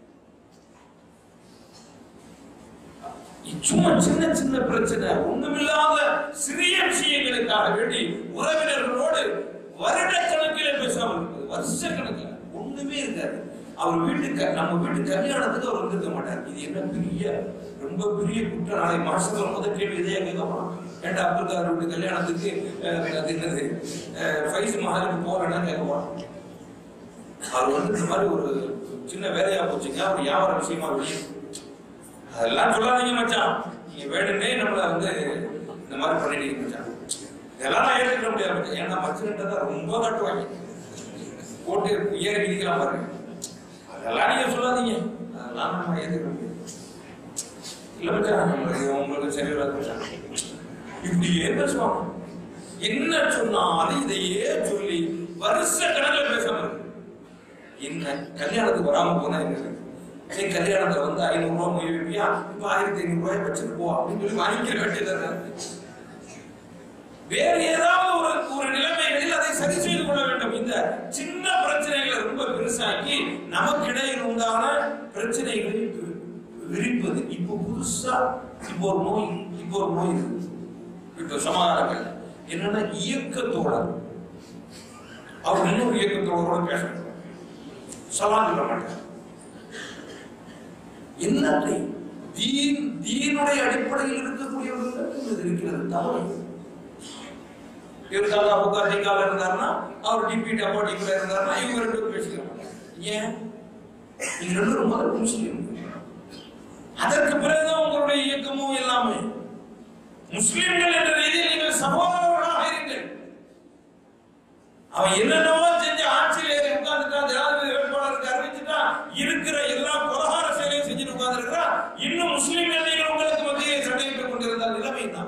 சும்மா சின்ன சின்ன பிரச்சனை ஒண்ணுமில்லாத சிறிய விஷயங்களுக்காக வேண்டி உறவினர்களோடு வருடக்கணக்கிலே பேசாமல் இருப்பது வருஷ கணக்கில் ஒண்ணுமே இருக்காது அவர் வீட்டுக்கு நம்ம வீட்டு கல்யாணத்துக்கு அவர் வந்திருக்க மாட்டார் இது என்ன பெரிய ரொம்ப பெரிய குற்றம் நாளை மாசத்துல முதல் கேள்வி இதையே கேட்கலாம் ஏன்டா அப்துல் கலாம் வீட்டு கல்யாணத்துக்கு அஹ், அது என்னது அஹ், ஃபைஸ் மஹாலுக்கு போறேன்னா கேட்கலாம் அவர் வந்து இந்த மாதிரி ஒரு சின்ன வேலையா போச்சுங்க அவர் வியாபார விஷயமா வெளியே அதெல்லாம் சொல்லாதீங்க மச்சான் நீங்க வேணும்னே நம்மள வந்து இந்த மாதிரி பண்ணிட்டீங்க மச்சான் இதெல்லாம் நான் ஏற்றுக்க முடியாது மச்சான் ஏன்னா மச்சன்கிட்ட தான் ரொம்ப கட்டுவாங்க போட்டு ஏறி மிதிக்கலாம் பாருங்க அதெல்லாம் நீங்க சொல்லாதீங்க அதெல்லாம் நம்ம ஏற்றுக்க முடியாது இல்ல மச்சான் நம்மளுக்கு உங்களுக்கு சரி வராது மச்சான் இப்படியே பேசுவாங்க என்ன சொன்னாலும் இதையே சொல்லி வருஷ கணக்கில் பேசாம இருக்கு என்ன கல்யாணத்துக்கு வராம போனா என்ன நீ கல்யாணத்துல வந்து ஐநூறு ரூபாய் மொய் வைப்பியா இப்ப ஆயிரத்தி ஐநூறு ரூபாய் வச்சுட்டு போ அப்படின்னு சொல்லி வாங்கிக்கிற வேண்டியது வேற ஏதாவது ஒரு ஒரு நிலைமைகளில் அதை சரி செய்து கொள்ள வேண்டும் இந்த சின்ன பிரச்சனைகளை ரொம்ப பெருசாக்கி நமக்கு இடையில் உண்டான பிரச்சனைகளை வி- விரிப்பது இப்போ புதுசா இப்போ ஒரு நோய் இப்போ ஒரு நோய் இருக்கு இப்போ சமாதானங்கள் என்னன்னா இயக்கத்தோழர் அவர் இன்னொரு இயக்கத்தோழரோட பேசணும் சலாம் சொல்ல மாட்டார் என்னத்தை தீன் தீனுடைய அடிப்படையில் இருக்கக்கூடியவர்கள் இது இருக்கிறது தவறு இவர் தாத்தா புகார் டிகால இருந்தாருன்னா அவர் டிபி டப்பா டிபில இருந்தாருன்னா இவங்க ரெண்டு பேரும் பேசிக்க மாட்டாங்க ஏன் நீங்க ரெண்டு பேரும் முதல் முஸ்லீம் அதற்கு பிறகுதான் உங்களுடைய இயக்கமும் எல்லாமே முஸ்லிம்கள் என்ற ரீதியில் நீங்கள் சகோதரர்களாக இருங்கள் அவன் என்னென்னவோ செஞ்சு ஆட்சியில் ஏறி உட்கார்ந்துட்டான் ஜனாதிபதி வேட்பாளருக்கு அறிவிச்சுட்டான் இருக்கிற எல்லா கொலகார செயலையும் செஞ்சுட்டு உட்கார்ந்துருக்கிறான் இன்னும் முஸ்லிம்கள் நீங்கள் உங்களுக்கு மத்தியிலே சண்டையிட்டுக் கொண்டிருந்தால் நிலைமை என்ன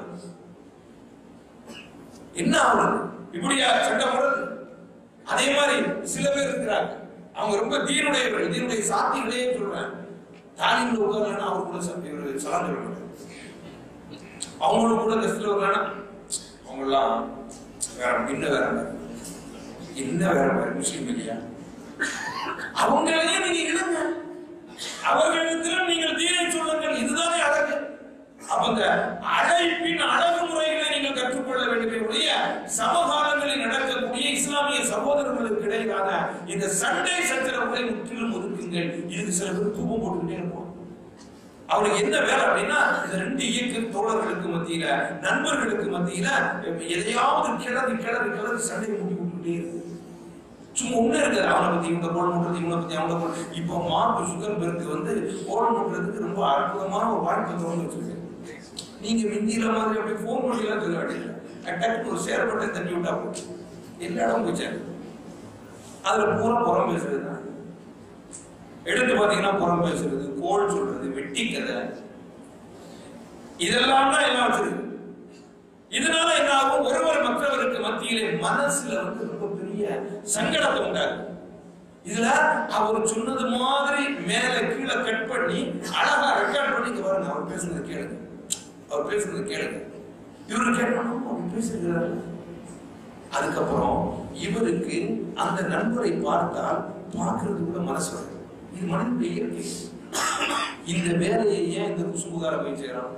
என்ன ஆகுறது இப்படியா சண்டை போடுறது அதே மாதிரி சில பேர் இருக்கிறாங்க அவங்க ரொம்ப தீனுடையவர்கள் தீனுடைய சாத்திகளே சொல்றேன் தாலிம்ல உட்கார்லன்னா அவர் கூட ச- இவரு சலாம் சொல்ல மாட்டார் அவங்களும் கூட லிஸ்ட்ல வரலன்னா அவங்கெல்லாம் வேற இன்னும் வேற மாதிரி. என்ன வேற மாதிரி முஸ்லீம் இல்லையா அவங்களையே நீங்க இழுங்க அவர்களிடத்திலும் நீங்கள் தீனை சொல்லுங்கள் இதுதானே அழகு அப்ப இந்த அழைப்பின் அழகுமுறைகளை நீங்கள் கற்றுக்கொள்ள வேண்டுமே ஒழிய சமகாலங்களில் நடக்கக்கூடிய இஸ்லாமிய சகோதரர்களுக்கு இடையிலான இந்த சண்டை சச்சரவுகளை முற்றிலும் ஒதுக்குங்கள் இதுக்கு சில பேர் தூபம் போட்டுக்கிட்டே இருப்போம் அவருக்கு என்ன வேலை அப்படின்னா இந்த ரெண்டு இயக்க தோழர்களுக்கு மத்தியில நண்பர்களுக்கு மத்தியில எதையாவது கிளறி கிளறி கிளறி சண்டை மூட்டி விட்டுக்கிட்டே இருக்கு சும்மா ஒண்ணு இருக்காது அவனை பத்தி இவங்க கோல் மூட்டுறது இவனை பத்தி அவங்க கோல் இப்போ மார்க் சுகர் பெருக்கு வந்து கோல் மூட்டுறதுக்கு ரொம்ப அற்புதமான ஒரு வாய்ப்பு தோணு வச்சிருக்கு நீங்க மிந்தியில மாதிரி அப்படி போன் பண்ணிலாம் சொல்ல வேண்டியது டக்குனு ஒரு சேரப்பட்ட தண்ணி விட்டா போச்சு எல்லா இடம் போச்சாரு அதுல பூரா புறம் பேசுறது தான் எடுத்து பாத்தீங்கன்னா புறம் பேசுறது கோல் சொல்றது வெட்டி கதை இதெல்லாம் தான் எல்லாம் வச்சிருக்கு இதனால என்ன ஆகும் ஒருவர் மற்றவருக்கு மத்தியிலே மனசுல வந்து ரொம்ப பெரிய சங்கடத்தை உண்டாகும் இதுல அவர் சொன்னது மாதிரி மேல கீழே கட் பண்ணி அழகா ரெக்கார்ட் பண்ணி இங்க பாருங்க அவர் பேசுனது கேளுங்க அவர் பேசுனது கேளுங்க இவரு கேட்கணும் அவர் பேசுகிறாரு அதுக்கப்புறம் இவருக்கு அந்த நண்பரை பார்த்தால் பார்க்கிறது கூட மனசு வரும் இது மனிதனுடைய இயற்கை இந்த வேலையை ஏன் இந்த குசுமுகார போய் செய்யறான்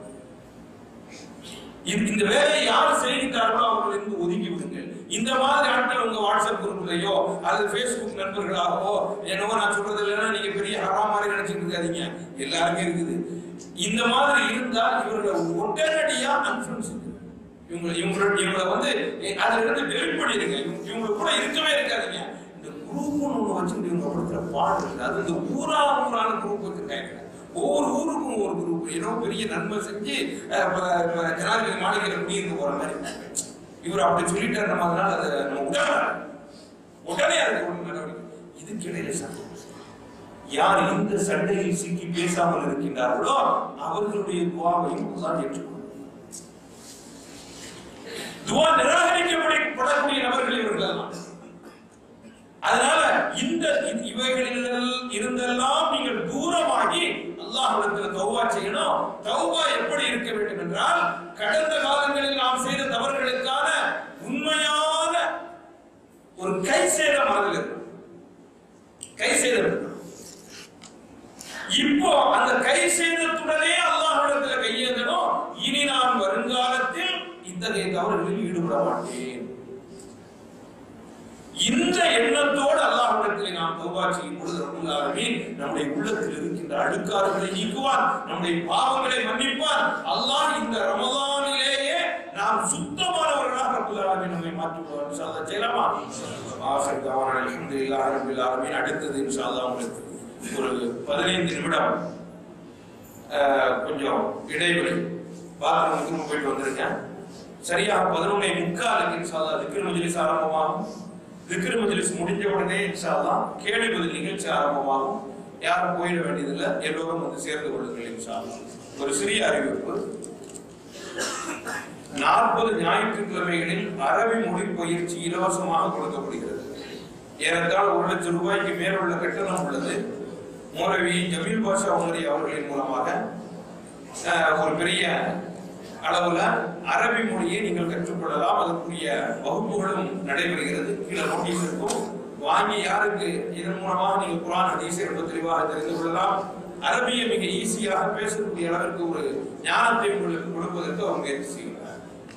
இந்த இந்த வேலையை யார் செய்கிறார்களோ அவர்கள் இருந்து ஒதுக்கி விடுங்கள் இந்த மாதிரி ஆட்கள் உங்க வாட்ஸ்அப் குரூப்லயோ அல்லது ஃபேஸ்புக் நண்பர்களாகவோ என்னவோ நான் சொல்றது இல்லைன்னா நீங்க பெரிய ஹரா மாதிரி நினைச்சிட்டு இருக்காதீங்க எல்லாருமே இருக்குது இந்த மாதிரி இருந்தால் இவர்களை உடனடியா அன்ஃபுளுன்ஸ் இவங்க இவங்களோட இவங்களை வந்து அதுல இருந்து டெலிட் பண்ணிடுங்க இவங்க இவங்க கூட இருக்கவே இருக்காதீங்க இந்த குரூப் ஒன்று வச்சுக்கிட்டு இவங்க படுத்துற பாடு இருக்குது அது இந்த ஊரா ஊரான குரூப் வச்சிருக்காங்க ஒவ்வொரு ஊருக்கும் ஒரு குரூப் ஏதோ பெரிய நன்மை செஞ்சு அஹ், இப்ப- இப்ப ஜனாதிபதி மாளிகையில் குடியிருக்க போற மாதிரி இவர் அப்படி சொல்லிட்டாரு நம்ம அதனால அதை நம்ம உடனே உடனே அதுக்கு ஒரு நடவடிக்கை இதுக்கு இடையில சண்டை யார் இந்த சண்டையில் சிக்கி பேசாமல் இருக்கின்றார்களோ அவர்களுடைய துவாவையும் தான் ஏற்றுக்கொள்ளும் துவா நிராகரிக்கப்படக்கூடிய நபர்கள் இவர்கள் எல்லாம் அதனால இந்த இ- இவைகளில் இருந்தெல்லாம் நீங்கள் தூரமாகி அல்லாஹ்விடத்தில் தௌபா செய்யணும் தௌபா எப்படி இருக்க வேண்டும் என்றால் கடந்த காலங்களில் நாம் செய்த தவறுகளுக்கான உண்மையான ஒரு கை சேதம் மனதில் இருக்கும் கை சேதம் இருக்கும். இப்போ அந்த கை சேதத்துடனே அல்லாஹ்விடத்தில் கையேந்தணும் இனி நான் வருங்காலத்தில் இத்தகைய தவறுகளில் ஈடுபட மாட்டேன் இந்த எண்ணத்தோடு அல்லாஹ்விடத்தில் நாம் தௌபா செய்யும் பொழுது ரப்பல் ஆலமீன் நம்முடைய உள்ளத்தில் இருக்கின்ற அழுக்காறுகளை நீக்குவான் நம்முடைய பாவங்களை மன்னிப்பான் அல்லாஹ் இந்த ரமலானிலேயே நாம் சுத்தமானவர்களாக ரப்பல் ஆலமீன் நம்மை மாற்றுவான் இன்ஷா அல்லாஹ் செய்யலாமா ஆஹிர் தவானா அல்ஹம்துலில்லாஹி ரப்பில் ஆலமீன் அடுத்தது இன்ஷா அல்லாஹ் உங்களுக்கு ஒரு பதினைந்து நிமிடம் அஹ், கொஞ்சம் இடைவெளி பாத்ரூம் திரும்ப போயிட்டு வந்திருக்கேன் சரியாக பதினொன்னே முக்காலுக்கு இன்ஷால்லா திக்ர் மஜ்லிஸ் ஆரம்பமாகும் திக்ர் மஜ்லிஸ் முடிஞ்ச உடனே இன்ஷால்லா கேள்வி பதில் நிகழ்ச்சி ஆரம்பமாகும் யாரும் போயிட வேண்டியதில்லை எல்லோரும் வந்து சேர்ந்து கொள்ளுங்கள் இன்ஷால்லா ஒரு சிறிய அறிவிப்பு நாற்பது ஞாயிற்றுக்கிழமைகளில் அரபி மொழி பயிற்சி இலவசமாக கொடுக்கப்படுகிறது ஏறத்தாழ ஒரு லட்சம் ரூபாய்க்கு மேல் உள்ள கட்டணம் உள்ளது மௌலவி ஜமீல் பாஷா உமரி அவர்களின் மூலமாக அஹ், ஒரு பெரிய அளவுல அரபி மொழியை நீங்கள் கற்றுக்கொள்ளலாம் அதற்குரிய வகுப்புகளும் நடைபெறுகிறது கீழே நோட்டீஸ் இருக்கும் வாங்கி யாருக்கு இதன் மூலமாக நீங்கள் குரான் ஹதீஸை ரொம்ப தெளிவாக தெரிந்து கொள்ளலாம் அரபியை மிக ஈஸியாக பேசக்கூடிய அளவிற்கு ஒரு ஞானத்தை உங்களுக்கு கொடுப்பதற்கு அவங்க முயற்சி செய்கிறார்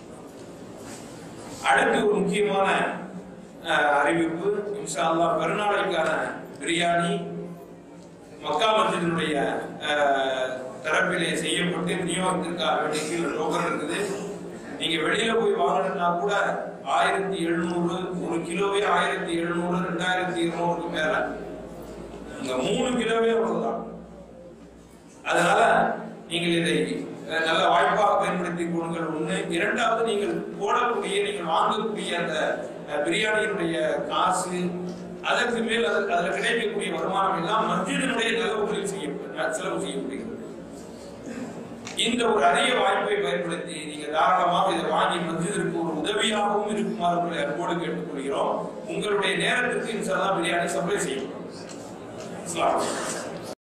அடுத்து ஒரு முக்கியமான அஹ், அறிவிப்பு இன்ஷா அல்லாஹ் பெருநாளைக்கான பிரியாணி மக்கா மஸ்ஜிதினுடைய அஹ், தரப்பிலே செய்யப்பட்டு விநியோகத்திற்காக வேண்டிய கீழே டோக்கன் இருக்குது நீங்க வெளியில போய் வாங்கணும்னா கூட ஆயிரத்தி எழுநூறு ஒரு கிலோவே ஆயிரத்தி எழுநூறு ரெண்டாயிரத்தி இருநூறுக்கு மேல இந்த மூணு கிலோவே அவ்வளவுதான் அதனால நீங்கள் இதை அஹ், நல்ல வாய்ப்பாக பயன்படுத்திக் கொள்ளுங்கள் ஒண்ணு இரண்டாவது நீங்கள் போடக்கூடிய நீங்கள் வாங்கக்கூடிய அந்த அஹ், பிரியாணியினுடைய காசு அதற்கு மேல் அது- அதுல கிடைக்கக்கூடிய வருமானம் எல்லாம் மஸ்ஜிதினுடைய நிலவுகளில் செய்ய செலவு செய்யப்படுகிறது இந்த ஒரு அரிய வாய்ப்பை பயன்படுத்தி நீங்க தாராளமாக இதை வாங்கி மஸ்ஜிதிற்கு ஒரு உதவியாகவும் இருக்குமாறு உங்களை அன்போடு கேட்டுக்கொள்கிறோம் உங்களுடைய நேரத்திற்கு இன்ஷா அல்லாஹ் பிரியாணி சப்ளை செய்யப்படும் அஸ்ஸலாமு அலைக்கும்.